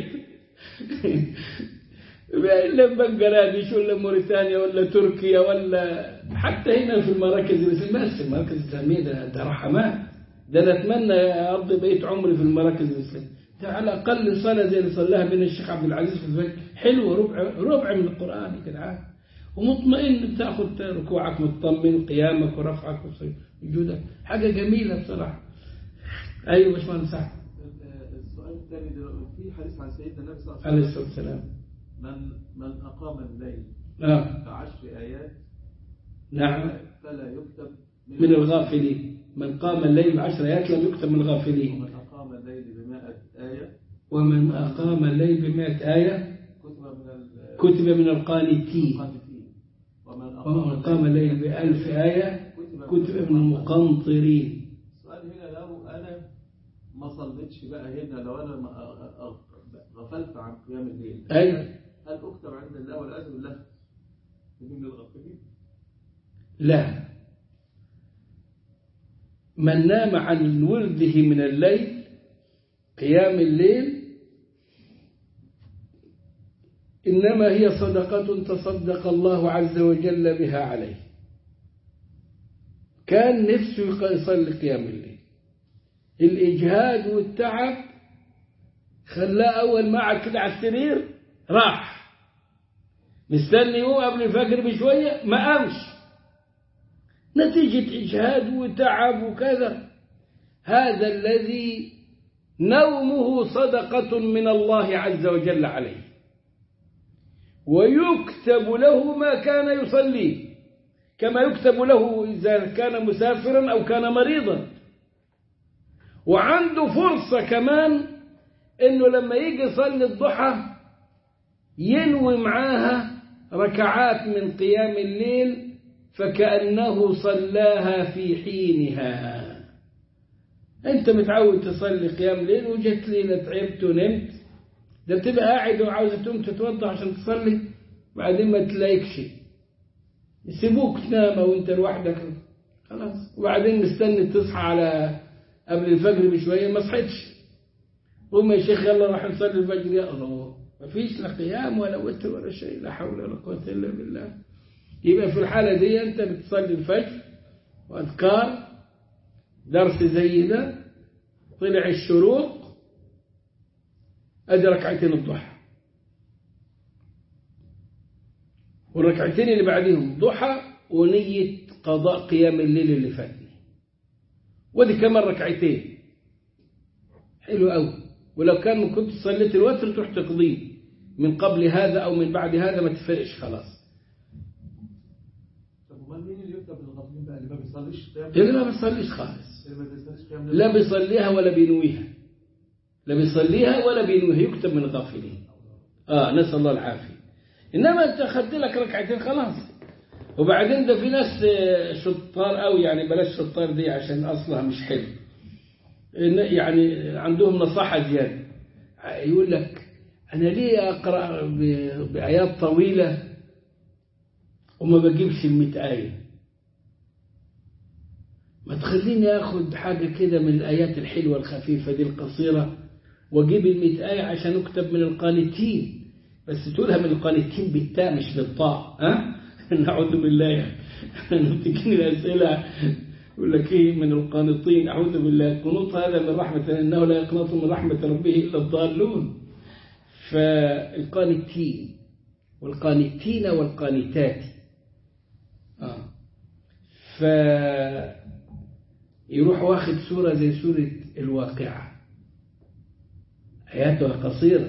الا بنجلاديش ولا موريتانيا ولا تركيا ولا حتى هنا في المراكز الاسلاميه المراكز الاسلاميه ده, ده رحمات ده انا اتمنى اقضي بقيه عمري في المراكز الاسلاميه ده على الاقل صلاه زي اللي صلاها بين الشيخ عبد العزيز في الزواج حلوه ربع ربع من القران يا جدعان ومطمئن بتاخد ركوعك مطمن وقيامك ورفعك وسجودك حاجة جميلة بصراحة أيوة باشمهندس سعد السؤال الثاني في حديث عن سيدنا النبي صلى الله عليه الصلاة والسلام من من أقام الليل آه. بعشر آيات نعم فلا يكتب من الغافلين من قام الليل بعشر آيات لم يكتب من الغافلين ومن أقام الليل بمائة آية ومن أقام الليل بمائة آية كتب من كتب من القانتين قانتين ومن ومن قام الليل بألف آية كتب من المقنطرين السؤال هنا لو انا ما صليتش بقى هنا لو انا ما- أ- أ- غفلت عن قيام الليل أي هل اكتب عند الله والعياذ بالله من الغافلين؟ لا من نام عن ورده من الليل قيام الليل إنما هي صدقة تصدق الله عز وجل بها عليه كان نفسه يصلي قيام الليل الإجهاد والتعب خلاه أول ما قعد كده على السرير راح مستني يقوم قبل الفجر بشوية ما قامش نتيجة إجهاد وتعب وكذا هذا الذي نومه صدقة من الله عز وجل عليه ويكتب له ما كان يصليه كما يكتب له إذا كان مسافرا أو كان مريضا وعنده فرصة كمان إنه لما يجي يصلي الضحى ينوي معاها ركعات من قيام الليل فكأنه صلاها في حينها أنت متعود تصلي قيام ليل وجت ليلة تعبت ونمت ده بتبقى قاعد وعاوز تقوم تتوضا عشان تصلي بعدين ما تلاقيكش يسيبوك تنام وانت لوحدك خلاص وبعدين مستني تصحى على قبل الفجر بشويه ما صحيتش قوم يا شيخ يلا راح نصلي الفجر يا الله ما فيش لا قيام ولا وتر ولا شيء لا حول ولا قوه الا بالله يبقى في الحاله دي انت بتصلي الفجر واذكار درس زي ده طلع الشروق ادي ركعتين الضحى والركعتين اللي بعديهم ضحى ونية قضاء قيام الليل اللي فاتني ودي كمان ركعتين حلو قوي ولو كان كنت صليت الوتر تروح تقضيه من قبل هذا او من بعد هذا ما تفرقش خلاص طب امال مين اللي يكتب للغافلين بقى اللي ما بيصليش قيام اللي ما بيصليش خالص اللي ما بيصليش قيام ليل؟ لا بيصليها ولا بينويها لا بيصليها ولا بينويها يكتب من الغافلين اه نسأل الله العافية إنما أنت أخذت لك ركعتين خلاص وبعدين ده في ناس آه، شطار قوي يعني بلاش شطار دي عشان أصلها مش حلو إن- يعني عندهم نصاحة زيادة يقول لك أنا ليه أقرأ ب- بآيات طويلة وما بجيبش المئة آية ما تخليني أخذ حاجة كده من الآيات الحلوة الخفيفة دي القصيرة وأجيب المئة آية عشان أكتب من القانتين بس تقولها من القانتين بالتاء مش بالطاء ها نعوذ بالله يعني تجيني الأسئلة يقول لك إيه من القانطين أعوذ بالله القنوط هذا من رحمة إنه لا يقنط من رحمة ربه إلا الضالون فالقانتين والقانتين والقانتات آه. ف يروح واخد سورة زي سورة الواقعة آياتها قصيرة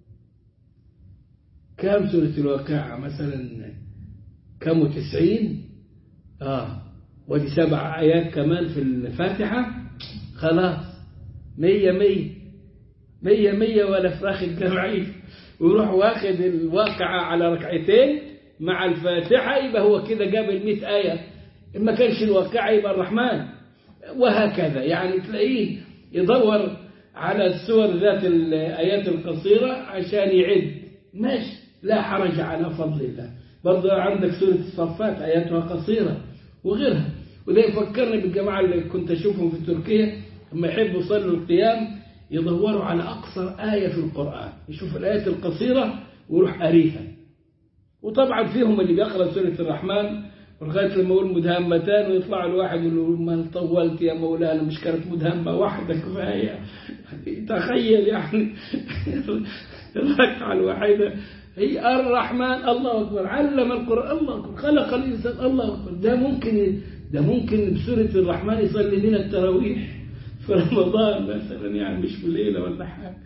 كم سورة الواقعة مثلا كم وتسعين آه ودي سبع آيات كمان في الفاتحة خلاص مية مية مية مية ولا فراخ الجمعية ويروح واخد الواقعة على ركعتين مع الفاتحة يبقى هو كده جاب المئة آية إن ما كانش الواقعة يبقى الرحمن وهكذا يعني تلاقيه يدور على السور ذات الآيات القصيرة عشان يعد ماشي لا حرج على فضل الله برضه عندك سورة الصفات آياتها قصيرة وغيرها وده يفكرني بالجماعة اللي كنت أشوفهم في تركيا لما يحبوا يصلوا القيام يدوروا على أقصر آية في القرآن يشوف الآيات القصيرة ويروح قاريها وطبعا فيهم اللي بيقرأ سورة الرحمن ولغاية لما يقول مدهمتان ويطلع الواحد يقول ما طولت يا مولانا مش كانت مدهمة واحدة كفاية تخيل يعني الركعة الواحدة هي الرحمن الله أكبر علم القرآن الله أكبر خلق الإنسان الله أكبر ده ممكن ده ممكن بسورة الرحمن يصلي لنا التراويح في رمضان مثلا يعني مش في ليلة ولا حاجة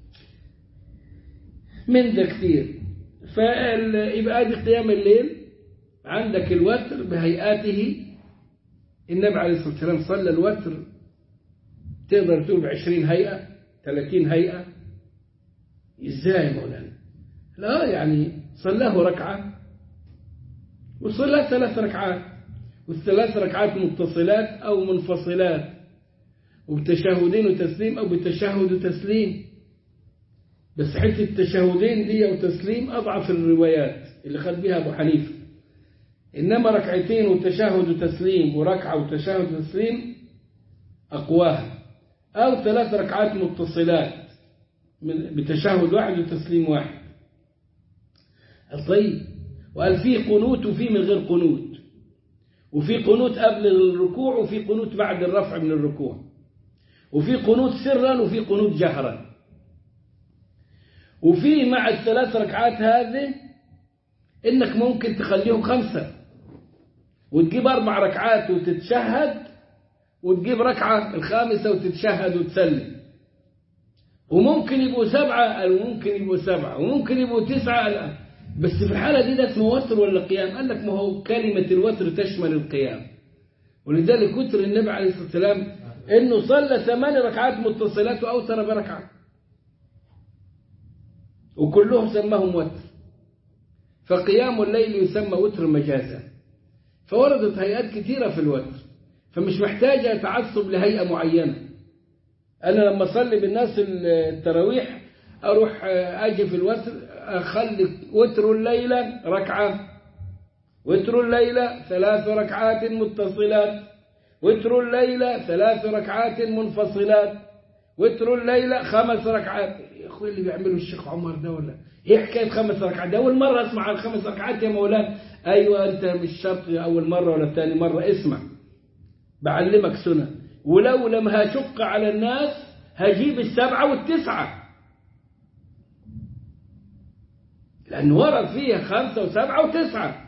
من ده كتير فيبقى ادي قيام الليل عندك الوتر بهيئاته النبي عليه الصلاة والسلام صلى الوتر تقدر تقول بعشرين هيئة ثلاثين هيئة ازاي يا مولانا لا يعني صلاه ركعة وصلى ثلاث ركعات والثلاث ركعات متصلات أو منفصلات وبتشهدين وتسليم أو بتشهد وتسليم بس حتة التشهدين دي وتسليم أضعف الروايات اللي خد بها أبو حنيفة إنما ركعتين وتشهد وتسليم وركعة وتشهد وتسليم أقواها أو ثلاث ركعات متصلات بتشهد واحد وتسليم واحد طيب وقال في قنوت وفي من غير قنوت وفي قنوت قبل الركوع وفي قنوت بعد الرفع من الركوع وفي قنوت سرا وفي قنوت جهرا وفي مع الثلاث ركعات هذه انك ممكن تخليهم خمسة وتجيب اربع ركعات وتتشهد وتجيب ركعة الخامسة وتتشهد وتسلم وممكن يبقوا سبعة وممكن يبقوا سبعة وممكن يبقوا تسعة الآن بس في الحالة دي ده اسمه وتر ولا قيام قال لك ما هو كلمة الوتر تشمل القيام ولذلك وتر النبي عليه الصلاة والسلام انه صلى ثمان ركعات متصلات واوتر بركعة وكلهم سماهم وتر فقيام الليل يسمى وتر مجازا فوردت هيئات كثيرة في الوتر فمش محتاجة تعصب لهيئة معينة أنا لما أصلي بالناس التراويح أروح أجي في الوتر أخلي وتر الليلة ركعة وتر الليلة ثلاث ركعات متصلات وتر الليلة ثلاث ركعات منفصلات وتر الليلة خمس ركعات يا أخوي اللي بيعمله الشيخ عمر ده ولا إيه حكاية خمس ركعات ده أول مرة أسمع عن خمس ركعات يا مولانا أيوة أنت مش شرط أول مرة ولا ثاني مرة اسمع بعلمك سنة ولو لم هشق على الناس هجيب السبعة والتسعة لأنه ورد فيها خمسة وسبعة وتسعة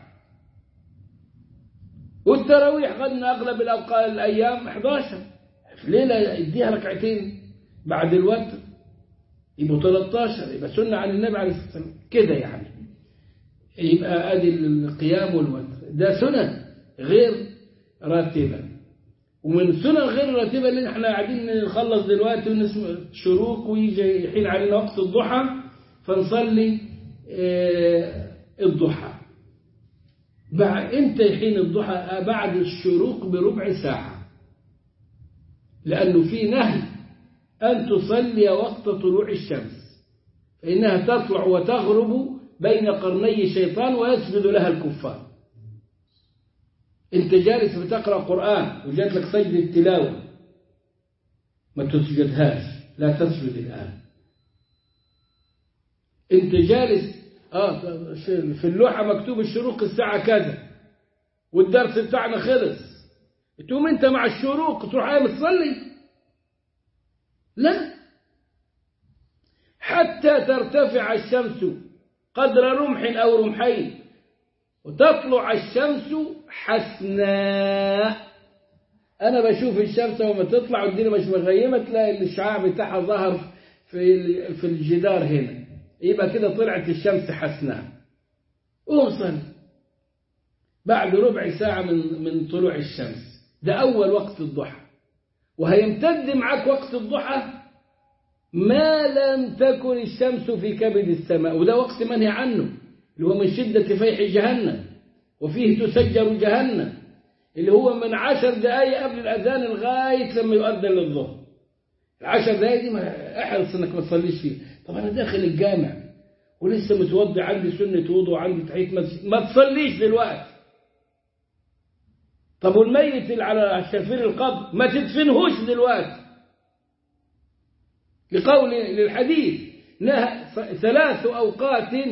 والتراويح غدنا أغلب الأوقات الأيام 11 في ليلة يديها ركعتين بعد الوتر يبقوا 13 يبقى سنة عن النبي عليه الصلاة والسلام كده يعني يبقى أدي القيام والوتر ده سنة غير راتبة ومن سنن غير راتبة اللي احنا قاعدين نخلص دلوقتي ونسمع شروق ويجي يحين علينا وقت الضحى فنصلي اه الضحى بعد امتى يحين الضحى بعد الشروق بربع ساعة لأنه في نهي أن تصلي وقت طلوع الشمس فإنها تطلع وتغرب بين قرني شيطان ويسجد لها الكفار انت جالس بتقرأ قرآن وجات لك سجدة تلاوة ما تسجدهاش لا تسجد الآن انت جالس اه في اللوحة مكتوب الشروق الساعة كذا والدرس بتاعنا خلص تقوم انت مع الشروق تروح قايم تصلي لا حتى ترتفع الشمس قدر رمح أو رمحين وتطلع الشمس حسناء أنا بشوف الشمس وما تطلع والدنيا مش مغيمة تلاقي الشعاع بتاعها ظهر في في الجدار هنا يبقى كده طلعت الشمس حسناء قوم صلي بعد ربع ساعة من من طلوع الشمس ده أول وقت الضحى وهيمتد معاك وقت الضحى ما لم تكن الشمس في كبد السماء وده وقت منهي عنه اللي هو من شدة فيح جهنم وفيه تسجر جهنم اللي هو من عشر دقايق قبل الأذان لغاية لما يؤذن للظهر العشر دقايق دي ما احرص انك ما تصليش فيه طب انا داخل الجامع ولسه متوضي عندي سنة وضوء وعندي تحية مسجد ما تصليش دلوقتي طب والميت اللي على شفير القبر ما تدفنهوش دلوقتي لقول للحديث ثلاث أوقات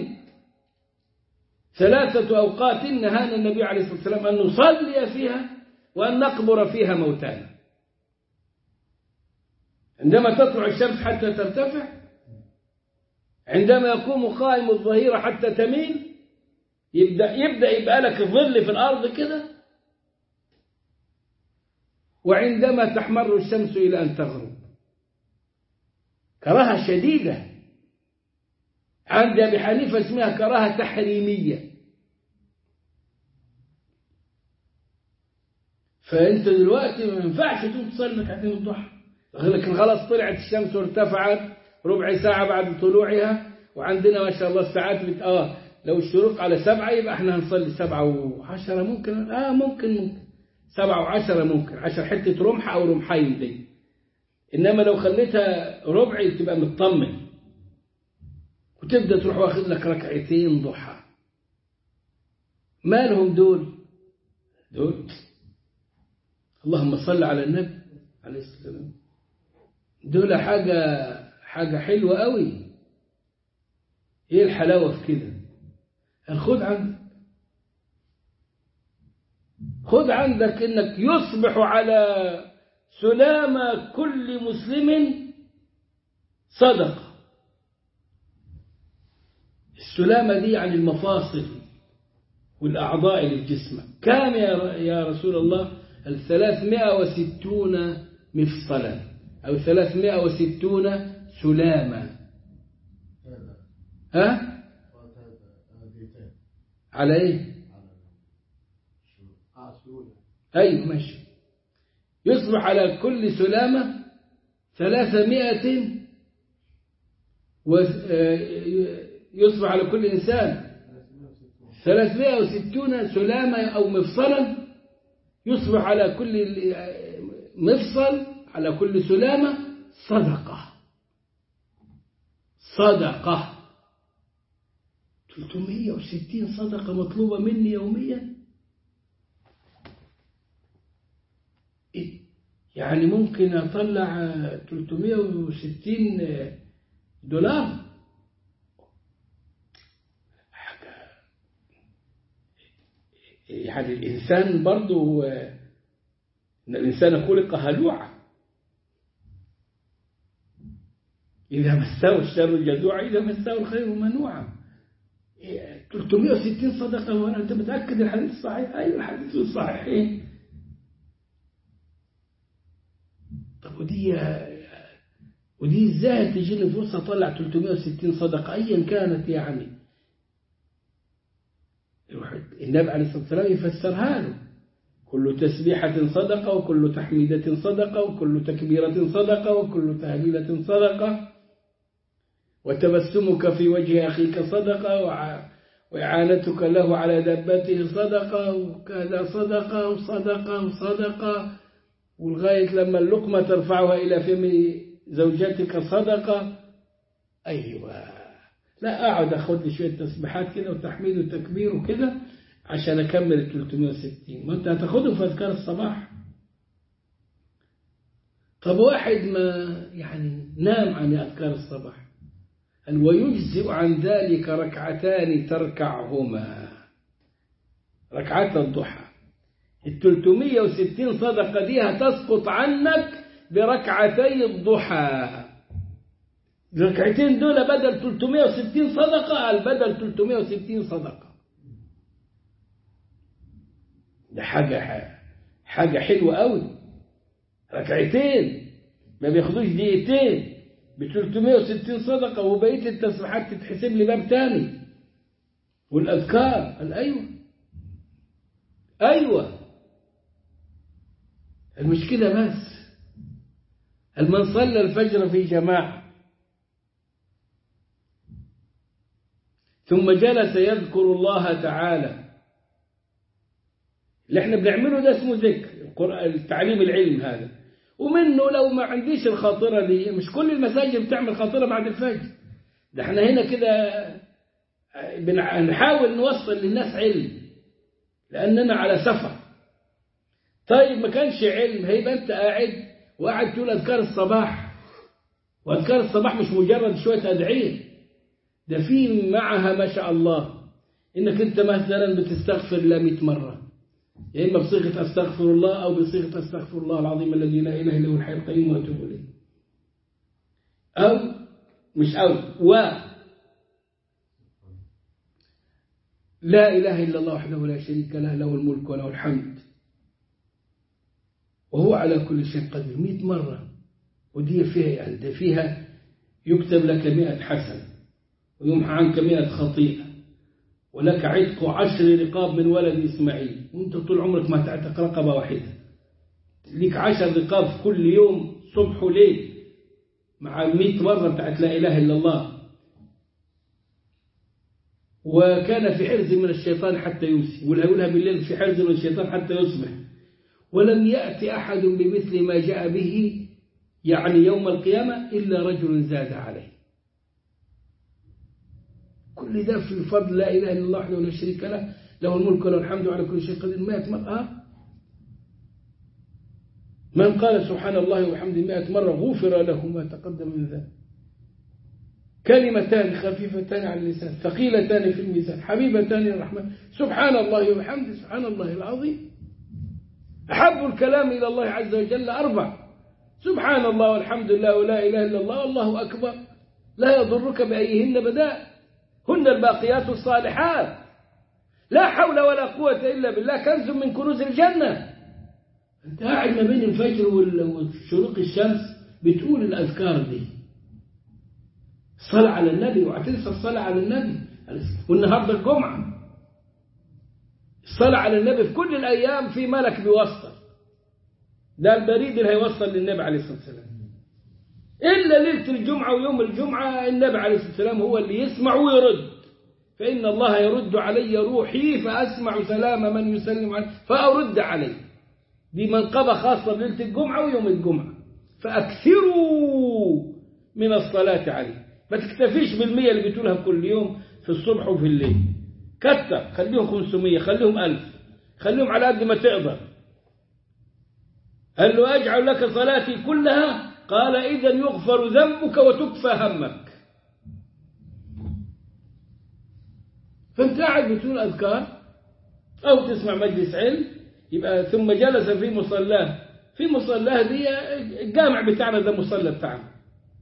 ثلاثة أوقات نهانا النبي عليه الصلاة والسلام أن نصلي فيها وأن نقبر فيها موتانا عندما تطلع الشمس حتى ترتفع عندما يقوم قائم الظهيرة حتى تميل يبدأ, يبدأ يبقى لك ظل في الأرض كده وعندما تحمر الشمس إلى أن تغرب كراهة شديدة عند أبي حنيفة اسمها كراهة تحريمية فأنت دلوقتي ما ينفعش تقوم تصلي ركعتين الضحى لكن خلاص طلعت الشمس وارتفعت ربع ساعة بعد طلوعها وعندنا ما شاء الله الساعات بت... آه لو الشروق على سبعة يبقى احنا هنصلي سبعة وعشرة ممكن اه ممكن ممكن سبعة وعشرة ممكن عشر حتة رمح أو رمحين دي إنما لو خليتها ربع تبقى مطمن وتبدأ تروح واخد لك ركعتين ضحى مالهم دول دول اللهم صل على النبي عليه الصلاة والسلام دول حاجة حاجة حلوة قوي ايه الحلاوة في كده خد عندك خد عندك انك يصبح على سلامة كل مسلم صدقة السلامة دي عن المفاصل والأعضاء اللي في جسمك كام يا يا رسول الله الثلاثمائة وستون مفصلا أو ثلاثمائة وستون سلامة ها على ايه أيوة ماشي يصبح على كل سلامة ثلاثمائة و... يصبح على كل إنسان ثلاثمائة وستون سلامة أو مفصلا يصبح على كل مفصل على كل سلامة صدقة صدقة 360 صدقة مطلوبة مني يوميا يعني ممكن أطلع 360 دولار حاجة يعني الإنسان برضو إن الإنسان خلق هلوعا إذا مساه الشر جزوعا إذا مساه الخير منوعا 360 صدقة وأنا أنت متأكد الحديث صحيح أيوة الحديث الصحيح طب ودي ودي ازاي تجي لي فرصة أطلع 360 صدقة أيا كانت يعني النبي عليه الصلاة والسلام يفسرها له كل تسبيحة صدقة وكل تحميدة صدقة وكل تكبيرة صدقة وكل تهليلة صدقة وتبسمك في وجه أخيك صدقة وإعانتك له على دبته صدقة وكذا صدقة وصدقة وصدقة ولغاية لما اللقمة ترفعها إلى فم زوجتك صدقة أيوة لا أقعد أخذ لي شوية تسبيحات كده وتحميد وتكبير وكده عشان أكمل ال 360 ما أنت هتاخده في أذكار الصباح طب واحد ما يعني نام عن أذكار الصباح قال ويجزئ عن ذلك ركعتان تركعهما ركعات الضحى ال 360 صدقة دي هتسقط عنك بركعتي الضحى الركعتين دول بدل 360 صدقة البدل 360 صدقة ده حاجة حاجة حلوة قوي ركعتين ما بياخدوش دقيقتين ب 360 صدقة وبقية التسبيحات تتحسب لي باب تاني والأذكار قال أيوة أيوة المشكلة بس من صلى الفجر في جماعة ثم جلس يذكر الله تعالى اللي احنا بنعمله ده اسمه ذكر التعليم العلم هذا ومنه لو ما عنديش الخاطرة دي مش كل المساجد بتعمل خاطرة بعد الفجر ده احنا هنا كده بنحاول نوصل للناس علم لأننا على سفر طيب ما كانش علم هيبقى انت قاعد وقاعد تقول أذكار الصباح وأذكار الصباح مش مجرد شوية أدعية ده في معها ما شاء الله إنك أنت مثلا بتستغفر الله 100 مرة يا إما بصيغة أستغفر الله أو بصيغة أستغفر الله العظيم الذي لا إله إلا هو الحي القيوم وأتوب إليه أو مش أو و لا إله إلا الله وحده لا شريك له له الملك وله الحمد وهو على كل شيء قدير 100 مرة ودي فيها يعني ده فيها يكتب لك 100 حسن ويمحى عنك 100 خطيئة ولك عتق عشر رقاب من ولد إسماعيل وانت طول عمرك ما تعتق رقبة واحدة ليك عشر رقاب في كل يوم صبح وليل مع 100 مرة بتاعت لا إله إلا الله وكان في حرز من الشيطان حتى يمسي واللي هيقولها بالليل في حرز من الشيطان حتى يصبح ولم يأتي أحد بمثل ما جاء به يعني يوم القيامة إلا رجل زاد عليه كل ده في فضل لا إله إلا الله وحده لا شريك له له الملك وله الحمد على كل شيء قدير مئة مرة من قال سبحان الله وبحمده مئة مرة غفر له ما تقدم من ذلك كلمتان خفيفتان على اللسان ثقيلتان في الميزان حبيبتان الرحمن سبحان الله وبحمده سبحان الله العظيم أحب الكلام إلى الله عز وجل أربع سبحان الله والحمد لله ولا إله إلا الله والله أكبر لا يضرك بأيهن بداء هن الباقيات الصالحات لا حول ولا قوة إلا بالله كنز من كنوز الجنة أنت قاعد ما بين الفجر وشروق الشمس بتقول الأذكار دي الصلاة على النبي وهتنسى الصلاة على النبي والنهاردة الجمعة الصلاة على النبي في كل الأيام في ملك بيوصل ده البريد اللي هيوصل للنبي عليه الصلاة والسلام إلا ليلة الجمعة ويوم الجمعة النبي عليه الصلاة والسلام هو اللي يسمع ويرد فإن الله يرد علي روحي فأسمع سلام من يسلم عليه فأرد عليه دي منقبة خاصة بليلة الجمعة ويوم الجمعة فأكثروا من الصلاة عليه ما تكتفيش بالمية اللي بتقولها كل يوم في الصبح وفي الليل كتر خليهم 500 خليهم 1000 خليهم على قد ما تقدر قال له أجعل لك صلاتي كلها قال إذا يغفر ذنبك وتكفى همك فانت قاعد بتقول أذكار أو تسمع مجلس علم يبقى ثم جلس في مصلاه في مصلاه دي الجامع بتاعنا ده مصلى بتاعنا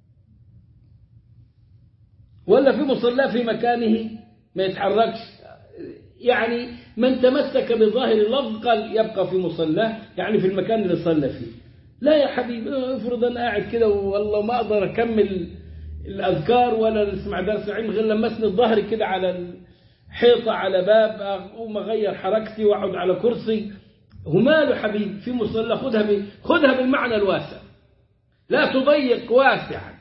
ولا في مصلاه في مكانه ما يتحركش يعني من تمسك بظاهر اللفظ قال يبقى في مصلاه يعني في المكان اللي صلى فيه لا يا حبيبي افرض انا قاعد كده والله ما اقدر اكمل الاذكار ولا اسمع درس علم غير لما اسند ظهري كده على الحيطه على باب اقوم اغير حركتي واقعد على كرسي وماله حبيبي في مصلى خدها ب... خدها بالمعنى الواسع لا تضيق واسعا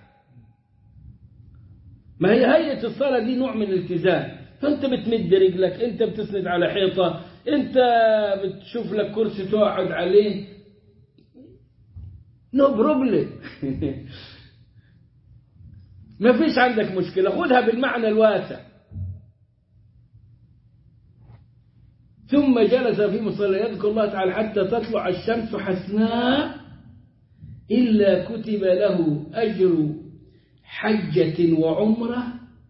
ما هي هيئه الصلاه دي نوع من الالتزام فانت بتمد رجلك انت بتسند على حيطه انت بتشوف لك كرسي تقعد عليه نو بروبلم ما فيش عندك مشكلة خذها بالمعنى الواسع ثم جلس في مصلى يذكر الله تعالى حتى تطلع الشمس حسناء إلا كتب له أجر حجة وعمرة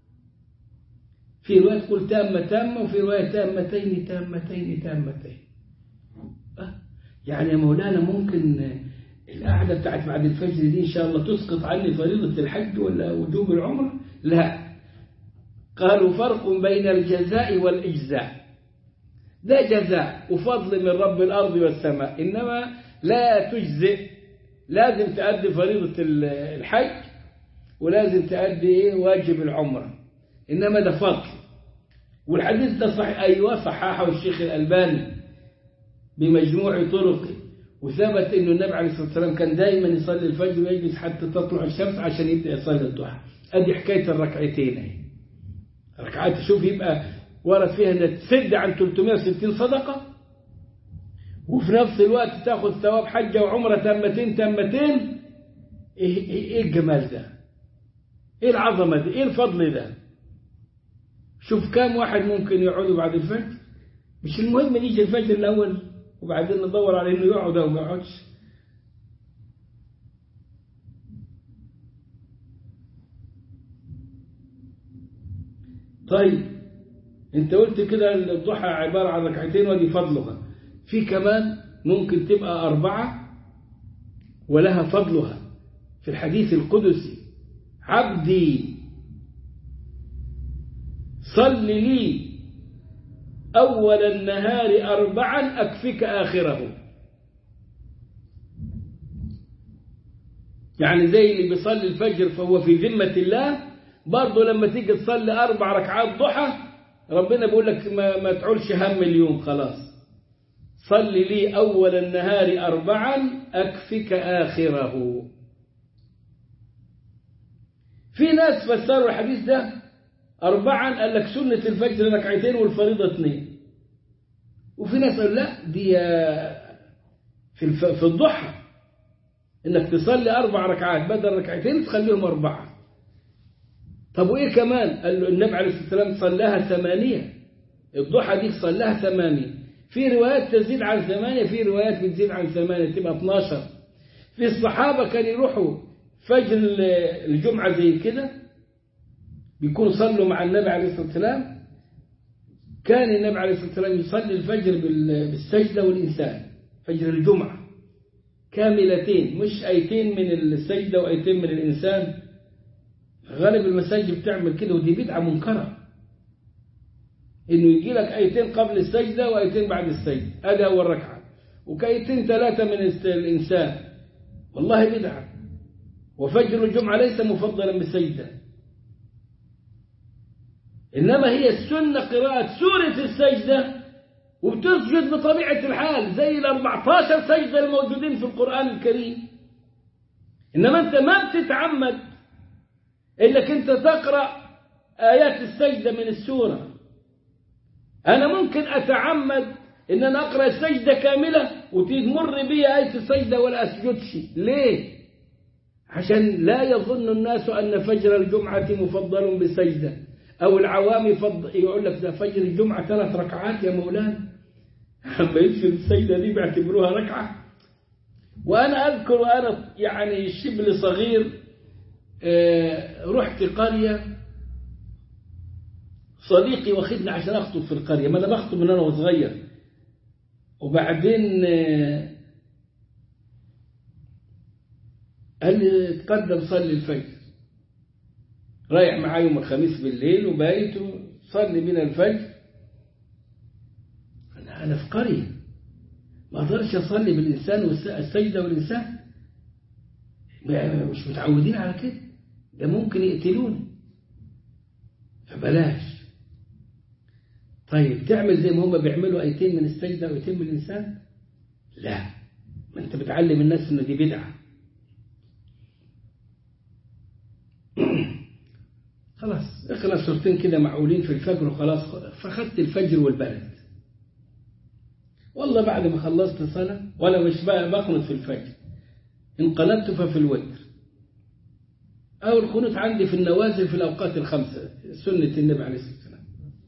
في رواية تقول تامة تامة وفي رواية تامتين تامتين تامتين يعني يا مولانا ممكن القعدة بتاعت بعد الفجر دي إن شاء الله تسقط عني فريضة الحج ولا وجوب العمر لا قالوا فرق بين الجزاء والإجزاء ده جزاء وفضل من رب الأرض والسماء إنما لا تجزئ لازم تأدي فريضة الحج ولازم تأدي واجب العمرة إنما ده فضل والحديث ده صحيح أيوة صححه الشيخ الألباني بمجموع طرقه وثبت انه النبي عليه الصلاه والسلام كان دائما يصلي الفجر ويجلس حتى تطلع الشمس عشان يبدا يصلي الضحى ادي حكايه الركعتين اهي ركعات شوف يبقى ورد فيها انها تسد عن 360 صدقه وفي نفس الوقت تاخذ ثواب حجه وعمره تامتين تامتين ايه, إيه الجمال ده ايه العظمه دي ايه الفضل ده شوف كام واحد ممكن يقعدوا بعد الفجر مش المهم نيجي الفجر الاول وبعدين ندور على انه يقعد او ما يقعدش طيب انت قلت كده الضحى عبارة عن ركعتين ودي فضلها في كمان ممكن تبقى أربعة ولها فضلها في الحديث القدسي عبدي صل لي أول النهار أربعا أكفك آخره يعني زي اللي بيصلي الفجر فهو في ذمة الله برضه لما تيجي تصلي أربع ركعات ضحى ربنا بيقول لك ما, ما تعولش هم اليوم خلاص صل لي أول النهار أربعا أكفك آخره في ناس فسروا الحديث ده أربعا قال لك سنة الفجر ركعتين والفريضة اثنين وفي ناس قال لا دي في الف... في الضحى انك تصلي اربع ركعات بدل ركعتين تخليهم اربعه طب وايه كمان قال له النبي عليه الصلاه والسلام صلاها ثمانيه الضحى دي صلاها ثمانيه في روايات تزيد عن ثمانيه في روايات بتزيد عن ثمانيه تبقى 12 في الصحابه كانوا يروحوا فجر الجمعه زي كده بيكونوا صلوا مع النبي عليه الصلاه والسلام كان النبي عليه الصلاه والسلام يصلي الفجر بالسجده والانسان فجر الجمعه كاملتين مش ايتين من السجده وايتين من الانسان غالب المساجد بتعمل كده ودي بدعه منكره انه يجي لك ايتين قبل السجده وايتين بعد السجده هذا اول ركعه وكايتين ثلاثه من الانسان والله بدعه وفجر الجمعه ليس مفضلا بالسجده انما هي السنه قراءه سوره السجده وبتسجد بطبيعه الحال زي ال 14 سجده الموجودين في القران الكريم انما انت ما بتتعمد انك انت تقرا ايات السجده من السوره أنا ممكن أتعمد إن أنا أقرأ السجدة كاملة وتمر بي آية السجدة ولا أسجدش ليه؟ عشان لا يظن الناس أن فجر الجمعة مفضل بسجدة أو العوام يفضل يقول لك ده فجر الجمعة ثلاث ركعات يا مولانا أما يسجد السجدة دي بيعتبروها ركعة وأنا أذكر وأنا يعني شبل صغير رحت قرية صديقي واخدني عشان اخطب في القرية ما انا بخطب من انا وصغير وبعدين قال لي تقدم صلي الفجر رايح معاه يوم الخميس بالليل وبايت وصلي بنا الفجر انا انا في قرية ما اقدرش اصلي بالانسان والسجدة والانسان مش متعودين على كده ده ممكن يقتلوني فبلاش طيب تعمل زي ما هم بيعملوا ايتين من السجده وايتين من الانسان لا ما انت بتعلم الناس ان دي بدعه خلاص اقرا سورتين كده معقولين في الفجر وخلاص فخدت الفجر والبلد والله بعد ما خلصت صلاه ولا مش بقنط في الفجر انقلبت ففي الوتر أو القنوت عندي في النوازل في الأوقات الخمسة سنة النبي عليه الصلاة والسلام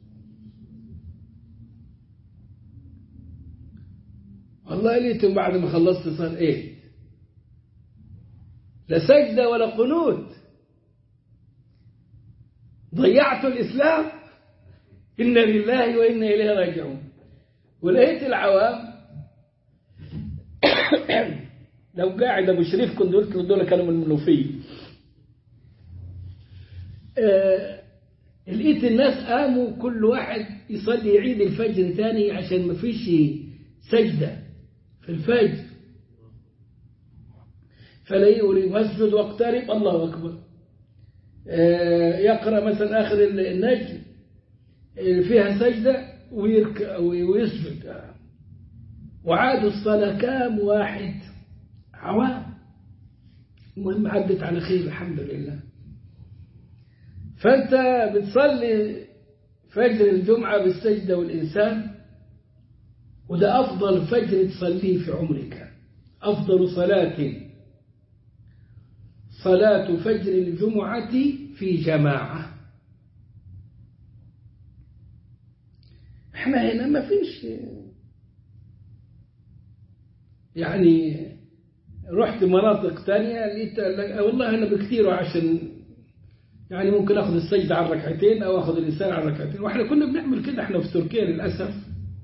والله لقيتهم بعد ما خلصت صار إيه لا سجدة ولا قنوت ضيعت الإسلام إنا لله وإنا إليه راجعون ولقيت العوام لو قاعد أبو شريف كنت قلت له دول كانوا من المنوفيه آه لقيت الناس قاموا كل واحد يصلي يعيد الفجر تاني عشان ما فيش سجدة في الفجر فلاقيه يقول واسجد واقترب الله أكبر آه يقرأ مثلا آخر النجم فيها سجدة ويركع ويسجد وعادوا الصلاة كام واحد عوام المهم عدت على خير الحمد لله فأنت بتصلي فجر الجمعة بالسجدة والإنسان وده أفضل فجر تصليه في عمرك أفضل صلاة صلاة فجر الجمعة في جماعة احنا هنا ما فيش يعني رحت مناطق تانية لقيت والله أنا بكثير عشان يعني ممكن اخذ السجدة على ركعتين او اخذ الانسان على ركعتين واحنا كنا بنعمل كده احنا في تركيا للاسف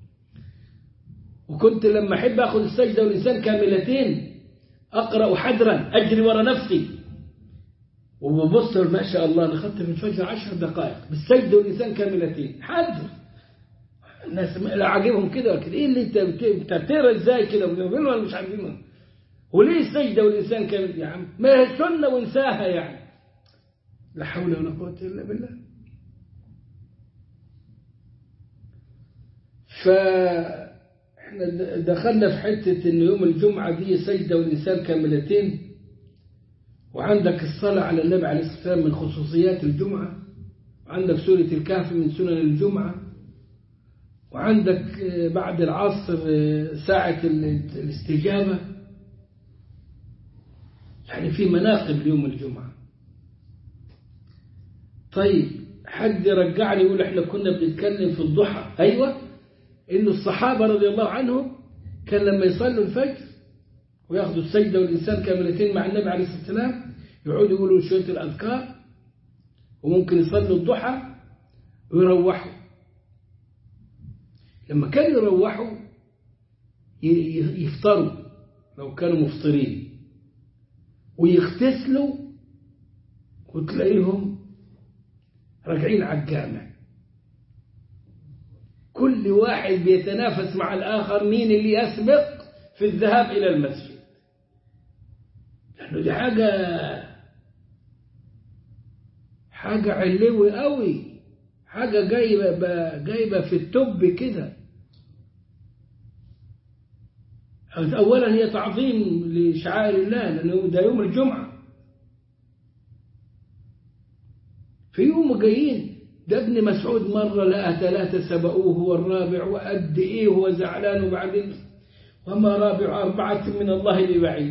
وكنت لما احب اخذ السجدة والانسان كاملتين اقرا حدرا اجري ورا نفسي وببص ما شاء الله انا اخذت من الفجر عشر دقائق بالسجدة والانسان كاملتين حدر الناس لا عاجبهم كده كده ايه اللي انت بتقرا ازاي كده ولا مش عارفين وليه السجدة والانسان كامل يا عم ما هي سنة وانساها يعني لا حول ولا قوة إلا بالله فإحنا دخلنا في حتة إن يوم الجمعة دي سجدة والإنسان كاملتين وعندك الصلاة على النبي عليه الصلاة والسلام من خصوصيات الجمعة وعندك سورة الكهف من سنن الجمعة وعندك بعد العصر ساعة الاستجابة يعني في مناقب ليوم الجمعة طيب حد رجعني يقول احنا كنا بنتكلم في الضحى ايوه انه الصحابة رضي الله عنهم كان لما يصلوا الفجر وياخذوا السجدة والإنسان كاملتين مع النبي عليه الصلاة والسلام يقعدوا يقولوا شوية الأذكار وممكن يصلوا الضحى ويروحوا لما كانوا يروحوا يفطروا لو كانوا مفطرين ويغتسلوا وتلاقيهم راجعين على الجامع كل واحد بيتنافس مع الآخر مين اللي يسبق في الذهاب إلى المسجد لأنه دي حاجة حاجة علوي قوي حاجة جايبة جايبة في التب كده أولا هي تعظيم لشعائر الله لأنه ده يوم الجمعة في يوم جايين ده ابن مسعود مرة لقى ثلاثة سبقوه هو الرابع وقد إيه هو زعلان وبعدين وما رابع أربعة من الله ببعيد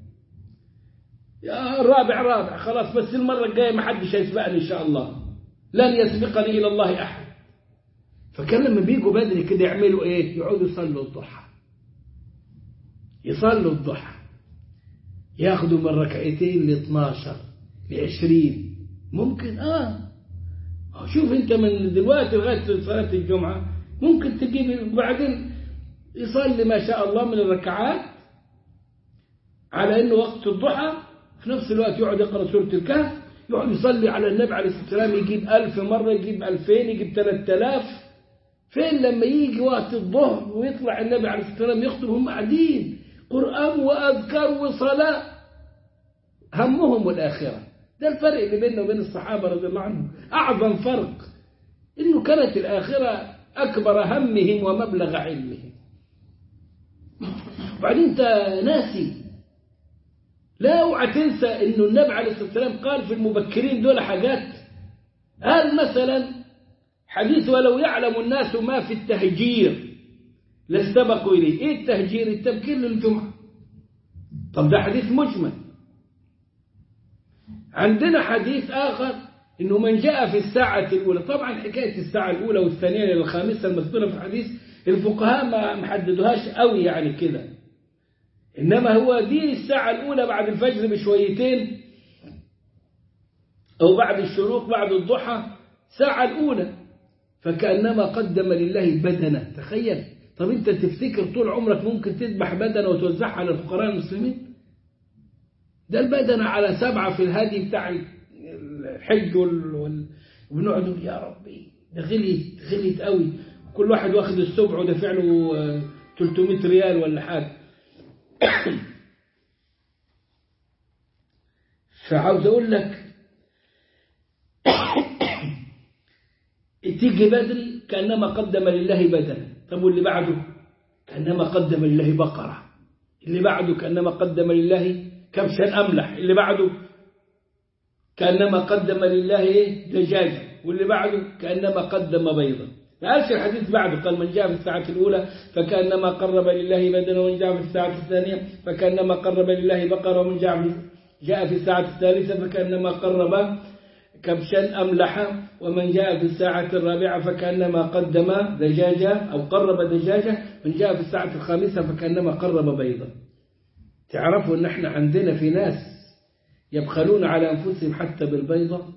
يا الرابع رابع خلاص بس المرة الجاية ما حدش يسبقني إن شاء الله لن يسبقني إلى الله أحد فكان لما بيجوا بدري كده يعملوا إيه يقعدوا يصلوا الضحى يصلوا الضحى ياخدوا من ركعتين ل 12 ل 20 ممكن اه شوف انت من دلوقتي لغايه صلاه الجمعه ممكن تجيب بعدين يصلي ما شاء الله من الركعات على انه وقت الضحى في نفس الوقت يقعد يقرا سوره الكهف يقعد يصلي على النبي عليه الصلاه والسلام يجيب ألف مره يجيب ألفين يجيب ثلاث آلاف فين لما يجي وقت الظهر ويطلع النبي عليه الصلاه والسلام يخطب هم قاعدين قرآن وأذكار وصلاة همهم الآخرة ده الفرق اللي بيننا وبين الصحابة رضي الله عنهم أعظم فرق إنه كانت الآخرة أكبر همهم ومبلغ علمهم وبعدين أنت ناسي لا اوعى تنسى إنه النبي عليه الصلاة والسلام قال في المبكرين دول حاجات قال مثلا حديث ولو يعلم الناس ما في التهجير لاستبقوا إليه إيه التهجير التبكير للجمعة طب ده حديث مجمل عندنا حديث آخر إنه من جاء في الساعة الأولى طبعا حكاية الساعة الأولى والثانية إلى الخامسة المذكورة في الحديث الفقهاء ما محددوهاش قوي يعني كده إنما هو دي الساعة الأولى بعد الفجر بشويتين أو بعد الشروق بعد الضحى ساعة الأولى فكأنما قدم لله بدنة تخيل طب انت تفتكر طول عمرك ممكن تذبح بدنة وتوزعها على الفقراء المسلمين ده البدنة على سبعة في الهادي بتاع الحج وال... وبنقعد نقول يا ربي ده غليت غليت قوي كل واحد واخد السبع ودافع له 300 ريال ولا حاجة فعاوز اقول لك تيجي بدري كأنما قدم لله بدنه طب واللي بعده كأنما قدم لله بقرة اللي بعده كأنما قدم لله كبشا أملح اللي بعده كأنما قدم لله إيه دجاجة واللي بعده كأنما قدم بيضا ما قالش الحديث بعده قال من جاء في الساعة الأولى فكأنما قرب لله بدنا ومن جاء في الساعة الثانية فكأنما قرب لله بقرة ومن جاء في جاء في الساعة الثالثة فكأنما قرب كبشا أملح ومن جاء في الساعة الرابعة فكأنما قدم دجاجة أو قرب دجاجة من جاء في الساعة الخامسة فكأنما قرب بيضا تعرفوا أن احنا عندنا في ناس يبخلون على أنفسهم حتى بالبيضة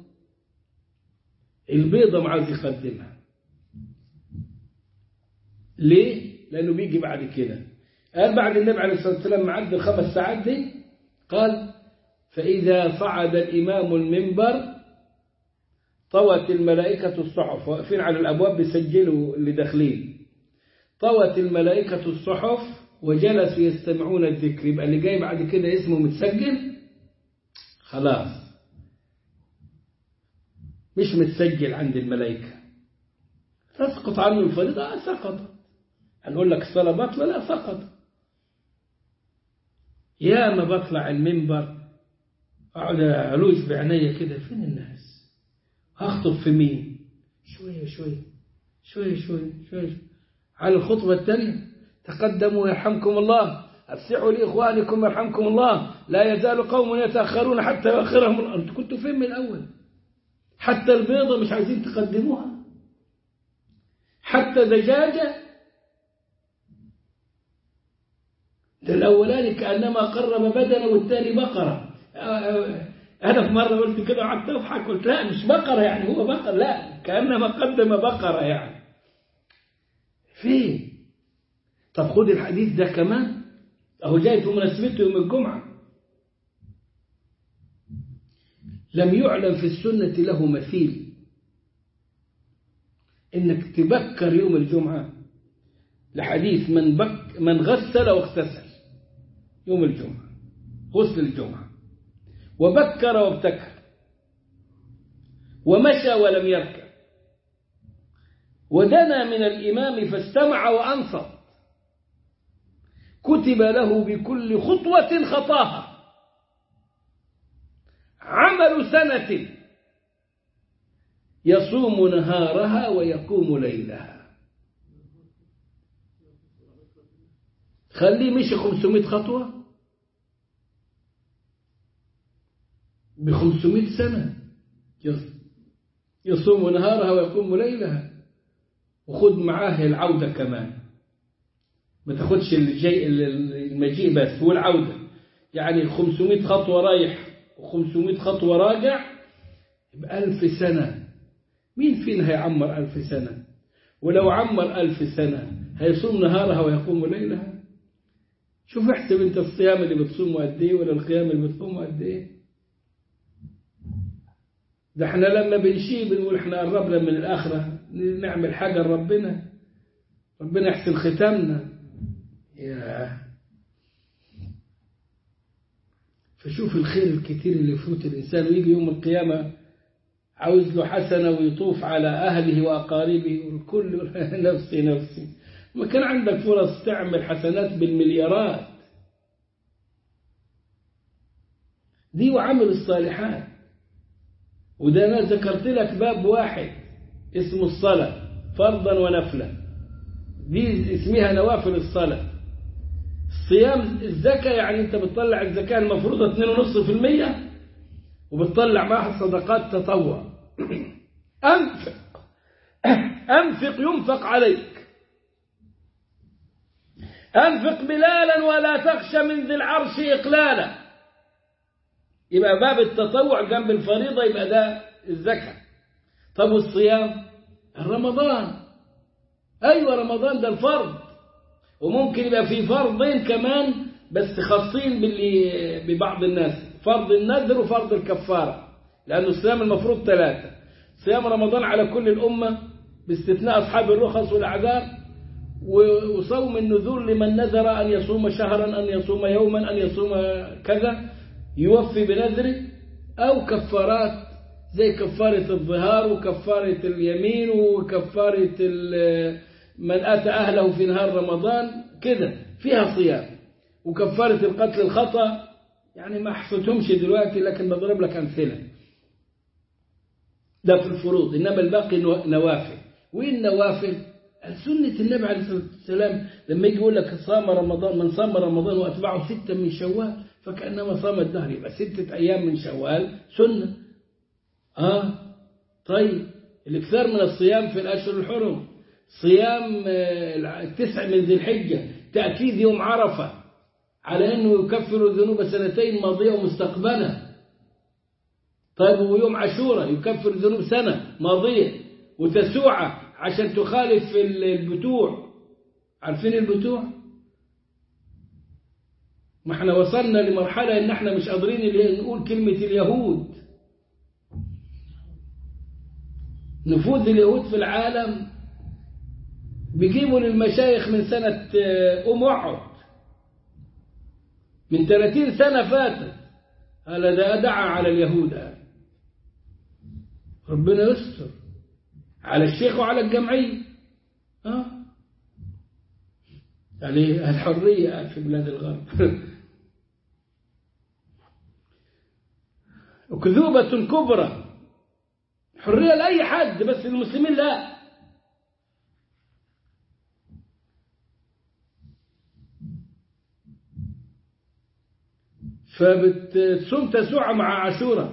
البيضة ما عاوز يقدمها ليه؟ لأنه بيجي بعد كده قال بعد النبي عليه الصلاة والسلام معد الخمس ساعات دي قال فإذا صعد الإمام المنبر طوت الملائكة الصحف واقفين على الأبواب بيسجلوا اللي داخلين طوت الملائكة الصحف وجلسوا يستمعون الذكر يبقى اللي جاي بعد كده اسمه متسجل خلاص مش متسجل عند الملائكة تسقط عنه الفريضة آه سقط هنقول لك الصلاة بطلة لا سقط يا ما بطلع المنبر أقعد ألوش بعينيا كده فين الناس هخطب في مين شوية شوية شوية شوية شوية على الخطبة الثانية تقدموا يرحمكم الله أفسحوا لإخوانكم يرحمكم الله لا يزال قوم يتأخرون حتى يؤخرهم الله أنتوا كنتوا فين من الأول حتى البيضة مش عايزين تقدموها حتى دجاجة ده الأولاني كأنما قرب بدنه والثاني بقرة أنا في مرة قلت كده قعدت أضحك قلت لا مش بقرة يعني هو بقرة لا كأنما قدم بقرة يعني فين طب خد الحديث ده كمان أهو جاي في مناسبته يوم الجمعة لم يعلم في السنة له مثيل إنك تبكر يوم الجمعة لحديث من بك من غسل واغتسل يوم الجمعة غسل الجمعة وبكر وابتكر ومشى ولم يركع ودنا من الإمام فاستمع وأنصت كتب له بكل خطوة خطاها عمل سنة يصوم نهارها ويقوم ليلها خليه مشي 500 خطوة ب 500 سنة يصوم نهارها ويقوم ليلها وخد معاه العودة كمان ما تاخدش الجي المجيء بس والعودة يعني 500 خطوة رايح و500 خطوة راجع بألف سنة مين فينا هيعمر ألف سنة ولو عمر ألف سنة هيصوم نهارها ويقوم ليلها شوف احسب انت الصيام اللي بتصومه قد ايه ولا القيام اللي بتصومه قد ايه ده احنا لما بنشيب بنقول احنا قربنا من الآخرة نعمل حاجة لربنا ربنا يحسن ختامنا يا فشوف الخير الكتير اللي يفوت الإنسان ويجي يوم القيامة عاوز له حسنة ويطوف على أهله وأقاربه والكل نفسي نفسي ما كان عندك فرص تعمل حسنات بالمليارات دي وعمل الصالحات وده أنا ذكرت لك باب واحد اسمه الصلاة فرضا ونفلا دي اسمها نوافل الصلاة الصيام الزكاة يعني أنت بتطلع الزكاة المفروضة 2.5% وبتطلع معها صدقات تطوع أنفق أنفق ينفق عليك أنفق بلالا ولا تخشى من ذي العرش إقلالا يبقى باب التطوع جنب الفريضة يبقى ده الزكاة طب والصيام رمضان أيوة رمضان ده الفرض وممكن يبقى في فرضين كمان بس خاصين باللي ببعض الناس فرض النذر وفرض الكفارة لأن الصيام المفروض ثلاثة صيام رمضان على كل الأمة باستثناء أصحاب الرخص والأعذار وصوم النذور لمن نذر أن يصوم شهرا أن يصوم يوما أن يصوم كذا يوفي بنذره أو كفارات زي كفارة الظهار وكفارة اليمين وكفارة من أتى أهله في نهار رمضان كده فيها صيام وكفارة القتل الخطأ يعني ما حفتهمش دلوقتي لكن بضرب لك أمثلة ده في الفروض إنما الباقي نوافل وإيه النوافل سنة النبي عليه الصلاة والسلام لما يجي يقول لك صام رمضان من صام رمضان وأتبعه ستة من شوال فكأنما صام الدهر يبقى ستة أيام من شوال سنة آه طيب الإكثار من الصيام في الأشهر الحرم صيام التسع من ذي الحجة تأكيد يوم عرفة على أنه يكفر الذنوب سنتين ماضية ومستقبلة طيب ويوم عاشوراء يكفر الذنوب سنة ماضية وتسوعة عشان تخالف البتوع عارفين البتوع ما احنا وصلنا لمرحلة ان احنا مش قادرين نقول كلمة اليهود نفوذ اليهود في العالم بيجيبوا للمشايخ من سنة أم وعد من 30 سنة فاتت قال ده دعا على اليهود قال ربنا يستر على الشيخ وعلى الجمعية اه يعني الحرية في بلاد الغرب أكذوبة كبرى حرية لأي حد بس المسلمين لا فبتصوم تسوع مع عاشوراء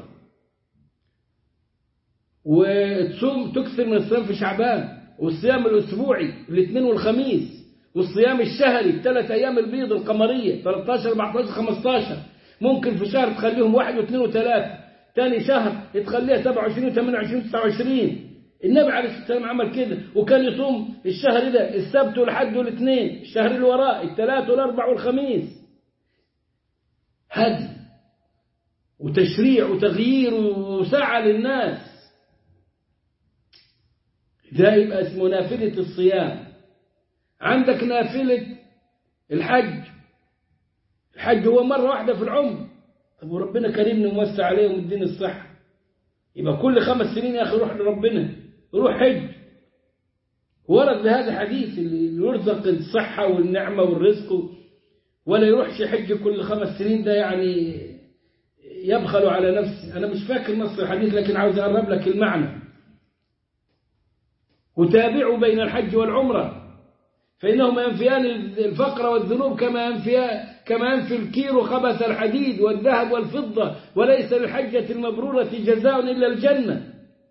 وتصوم تكثر من الصيام في شعبان والصيام الأسبوعي الاثنين والخميس والصيام الشهري الثلاث أيام البيض القمرية 13 14 15 ممكن في شهر تخليهم واحد واثنين وثلاثة ثاني شهر تخليها 27 و28 29 النبي عليه الصلاة والسلام عمل كده وكان يصوم الشهر ده السبت والحد والاثنين الشهر اللي وراه الثلاث والأربع والخميس هدي وتشريع وتغيير وسعة للناس ده يبقى اسمه نافلة الصيام عندك نافلة الحج الحج هو مرة واحدة في العمر طب وربنا كريمنا وموسع عليه ومدينا الصحة يبقى كل خمس سنين يا أخي روح لربنا روح حج ورد بهذا حديث اللي يرزق الصحة والنعمة والرزق ولا يروحش يحج كل خمس سنين ده يعني يبخل على نفسه أنا مش فاكر نص الحديث لكن عاوز أقرب لك المعنى وتابعوا بين الحج والعمرة فإنهما ينفيان الفقر والذنوب كما ينفي كما ينفي الكير خبث الحديد والذهب والفضة وليس للحجة المبرورة جزاء إلا الجنة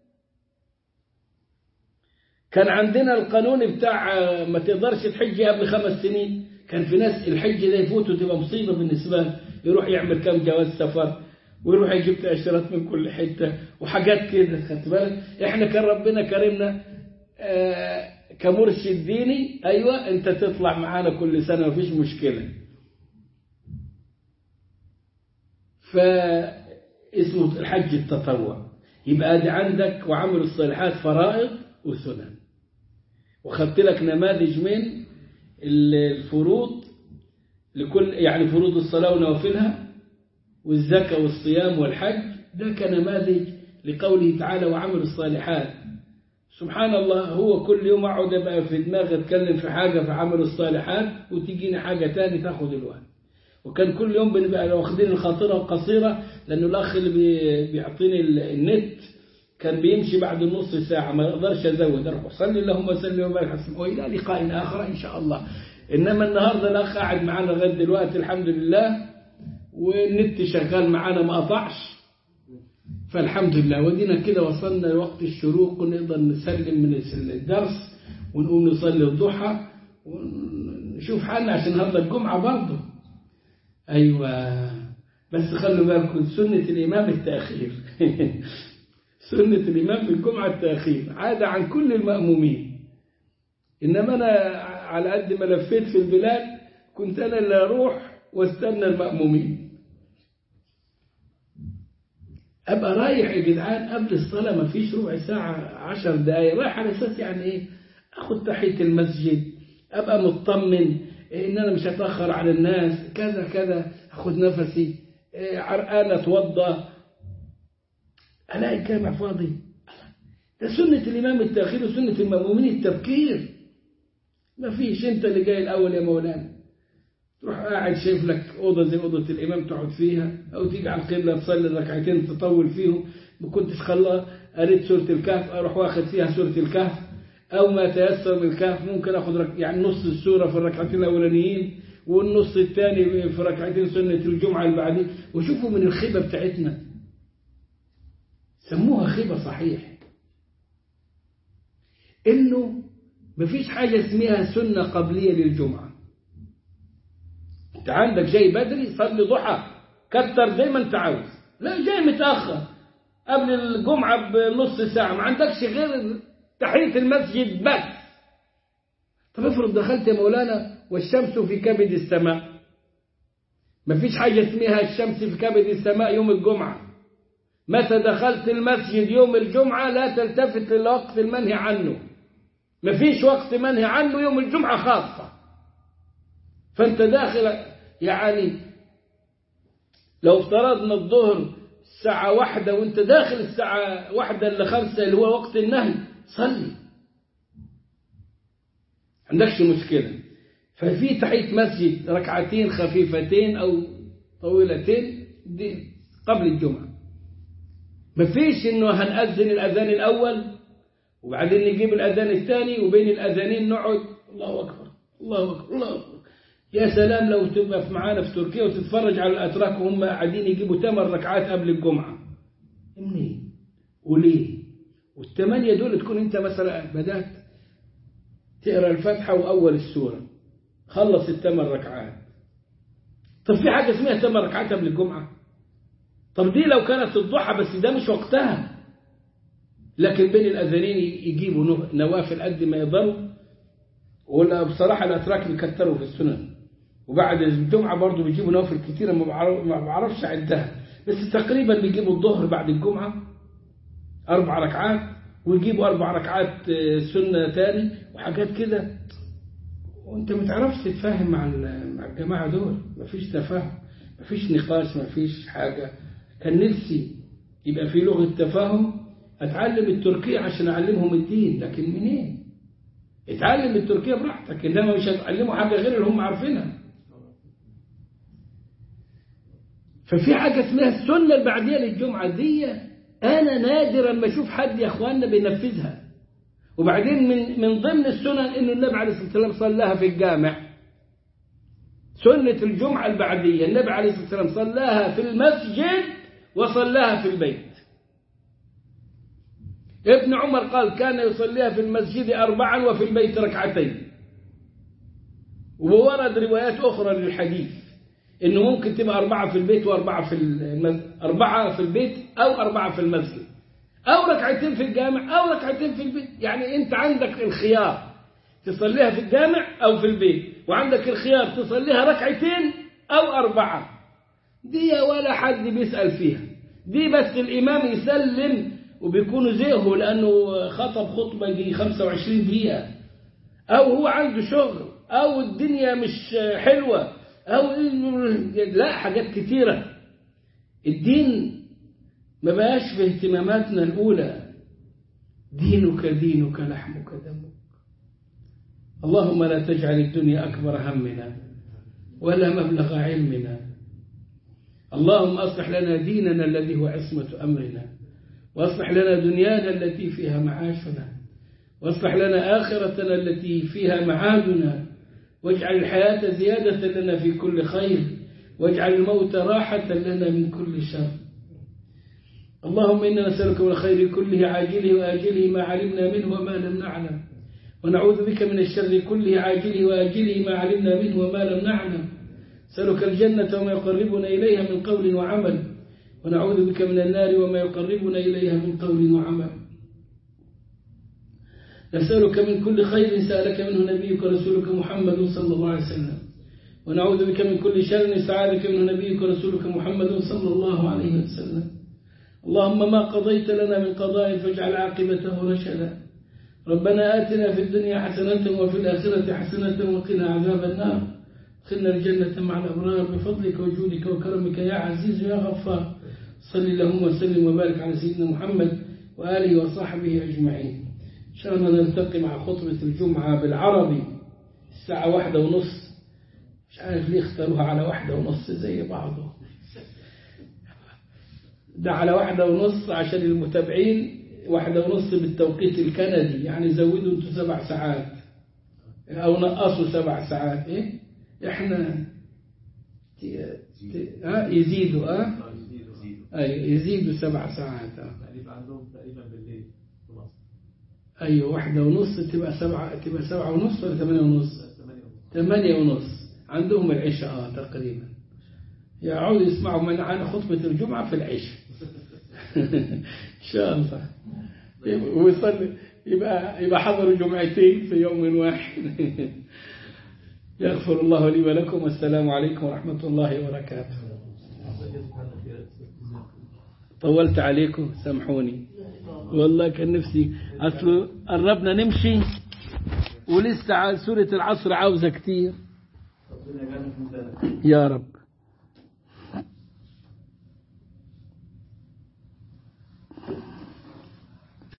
كان عندنا القانون بتاع ما تقدرش تحج قبل خمس سنين كان في ناس الحج ده يفوت وتبقى مصيبة بالنسبة له يروح يعمل كام جواز سفر ويروح يجيب تأشيرات من كل حتة وحاجات كده خدت بالك احنا كان ربنا كرمنا آه كمرشد ديني ايوه انت تطلع معانا كل سنة مفيش مشكلة فاسمه الحج التطوع يبقى دي عندك وعمل الصالحات فرائض وسنن وخدت لك نماذج من الفروض لكل يعني فروض الصلاة ونوافلها والزكاة والصيام والحج ده كنماذج لقوله تعالى وعمل الصالحات سبحان الله هو كل يوم اقعد ابقى في دماغي اتكلم في حاجة في عمل الصالحات وتجيني حاجة تاني تاخد الوقت وكان كل يوم بنبقى واخدين الخاطرة القصيرة لأنه الأخ اللي بيعطيني النت كان بيمشي بعد نص ساعة ما يقدرش أزود أروح أصلي اللهم صل وبارك على وإلى لقاء آخر إن شاء الله إنما النهاردة الأخ قاعد معانا لغاية دلوقتي الحمد لله والنت شغال معانا ما قطعش فالحمد لله ودينا كده وصلنا لوقت الشروق ونقدر نسلم من الدرس ونقوم نصلي الضحى ونشوف حالنا عشان هذا الجمعة برضه أيوة بس خلوا بالكم سنة الإمام التأخير سنة الإمام في الجمعة التأخير عادة عن كل المأمومين إنما أنا على قد ما لفيت في البلاد كنت أنا اللي أروح واستنى المأمومين أبقى رايح يا جدعان قبل الصلاة ما فيش ربع ساعة عشر دقايق رايح على أساس يعني إيه أخد تحية المسجد أبقى مطمن إن أنا مش هتأخر على الناس كذا كذا أخد نفسي عرقان أتوضى ألاقي الجامع فاضي ده سنة الإمام التأخير وسنة المأمومين التبكير ما فيش أنت اللي جاي الأول يا مولانا تروح قاعد شايف لك أوضة زي أوضة الإمام تقعد فيها أو تيجي على القبلة تصلي ركعتين تطول فيهم ما كنتش خلا قريت سورة الكهف أروح واخد فيها سورة الكهف أو ما تيسر من الكهف ممكن أخذ رك... يعني نص السورة في الركعتين الأولانيين والنص الثاني في ركعتين سنة الجمعة اللي بعدين وشوفوا من الخيبة بتاعتنا سموها خيبة صحيح إنه مفيش حاجة اسمها سنة قبلية للجمعة انت عندك جاي بدري صلي ضحى كتر زي ما انت عاوز لا جاي متأخر قبل الجمعة بنص ساعة ما عندكش غير تحية المسجد بس طب افرض دخلت يا مولانا والشمس في كبد السماء ما فيش حاجة اسمها الشمس في كبد السماء يوم الجمعة متى دخلت المسجد يوم الجمعة لا تلتفت للوقت المنهي عنه ما فيش وقت منهي عنه يوم الجمعة خاصة فانت داخل يعني لو افترضنا الظهر الساعة واحدة وانت داخل الساعة واحدة إلا خمسة اللي هو وقت النهي صلي عندكش مشكلة ففي تحية مسجد ركعتين خفيفتين أو طويلتين دي قبل الجمعة مفيش انه هنأذن الأذان الأول وبعدين نجيب الأذان الثاني وبين الأذانين نقعد الله أكبر الله أكبر الله أكبر يا سلام لو تبقى في معانا في تركيا وتتفرج على الأتراك وهم قاعدين يجيبوا ثمان ركعات قبل الجمعة منين وليه والثمانية دول تكون انت مثلا بدأت تقرأ الفاتحة وأول السورة خلص الثمان ركعات طب في حاجة اسمها ثمان ركعات قبل الجمعة طب دي لو كانت الضحى بس ده مش وقتها لكن بين الأذانين يجيبوا نوافل قد ما يقدروا ولا بصراحة الأتراك بيكتروا في السنن وبعد الجمعة برضو بيجيبوا نوافل كتيرة ما بعرفش عدها بس تقريبا بيجيبوا الظهر بعد الجمعة أربع ركعات ويجيبوا أربع ركعات سنة تاني وحاجات كده وانت ما تعرفش تتفاهم مع مع الجماعة دول مفيش تفاهم مفيش نقاش مفيش حاجة كان نفسي يبقى في لغة تفاهم أتعلم التركية عشان أعلمهم الدين لكن منين اتعلم التركية براحتك إنما مش هتعلموا حاجة غير اللي هم عارفينها ففي حاجة اسمها السنة البعدية للجمعة دي أنا نادرا ما أشوف حد يا أخواننا بينفذها وبعدين من من ضمن السنن إن النبي عليه الصلاة والسلام صلاها في الجامع سنة الجمعة البعدية النبي عليه الصلاة والسلام صلاها في المسجد وصلاها في البيت ابن عمر قال كان يصليها في المسجد أربعا وفي البيت ركعتين وورد روايات أخرى للحديث إنه ممكن تبقى أربعة في البيت وأربعة في المسجد أربعة في البيت أو أربعة في المسجد أو ركعتين في الجامع أو ركعتين في البيت يعني أنت عندك الخيار تصليها في الجامع أو في البيت وعندك الخيار تصليها ركعتين أو أربعة دي ولا حد بيسأل فيها دي بس الإمام يسلم وبيكونوا زيغه لأنه خطب خطبة دي 25 دقيقة أو هو عنده شغل أو الدنيا مش حلوة أو لا حاجات كتيرة الدين ما بقاش في اهتماماتنا الأولى دينك دينك لحمك دمك اللهم لا تجعل الدنيا أكبر همنا ولا مبلغ علمنا اللهم أصلح لنا ديننا الذي هو عصمة أمرنا واصلح لنا دنيانا التي فيها معاشنا واصلح لنا آخرتنا التي فيها معادنا واجعل الحياة زيادة لنا في كل خير واجعل الموت راحة لنا من كل شر اللهم إنا نسألك من الخير كله عاجله وآجله ما علمنا منه وما لم نعلم ونعوذ بك من الشر كله عاجله وآجله ما علمنا منه وما لم نعلم نسألك الجنة وما يقربنا إليها من قول وعمل ونعوذ بك من النار وما يقربنا إليها من قول وعمل نسألك من كل خير سألك منه نبيك ورسولك محمد صلى الله عليه وسلم ونعوذ بك من كل شر سعادك منه نبيك ورسولك محمد صلى الله عليه وسلم اللهم ما قضيت لنا من قضاء فاجعل عاقبته رشدا ربنا آتنا في الدنيا حسنة وفي الآخرة حسنة وقنا عذاب النار خلنا الجنة مع الأبرار بفضلك وجودك وكرمك يا عزيز يا غفار صل اللهم وسلم وبارك على سيدنا محمد وآله وصحبه أجمعين إن شاء الله نلتقي مع خطبة الجمعة بالعربي الساعة واحدة ونص مش عارف ليه اختاروها على واحدة ونص زي بعضه ده على واحدة ونص عشان المتابعين واحدة ونص بالتوقيت الكندي يعني زودوا انتوا سبع ساعات أو نقصوا سبع ساعات إيه إحنا ها يزيدوا ها أي يزيدوا سبع ساعات ها تقريبا عندهم تقريبا بالليل في مصر أيوة واحدة ونص تبقى سبعة تبقى سبعة ونص ولا ثمانية ونص ثمانية ونص ثمانية ونص عندهم العشاء آه تقريبا يقعدوا يسمعوا معنا خطبة الجمعة في العشاء إن شاء الله ويصلي يبقى يبقى حضروا جمعتين في يوم واحد يغفر الله لي ولكم والسلام عليكم ورحمة الله وبركاته طولت عليكم سامحوني والله كان نفسي أصل قربنا نمشي ولسه سورة العصر عاوزة كتير ربنا يجعلنا في ميزانك يا رب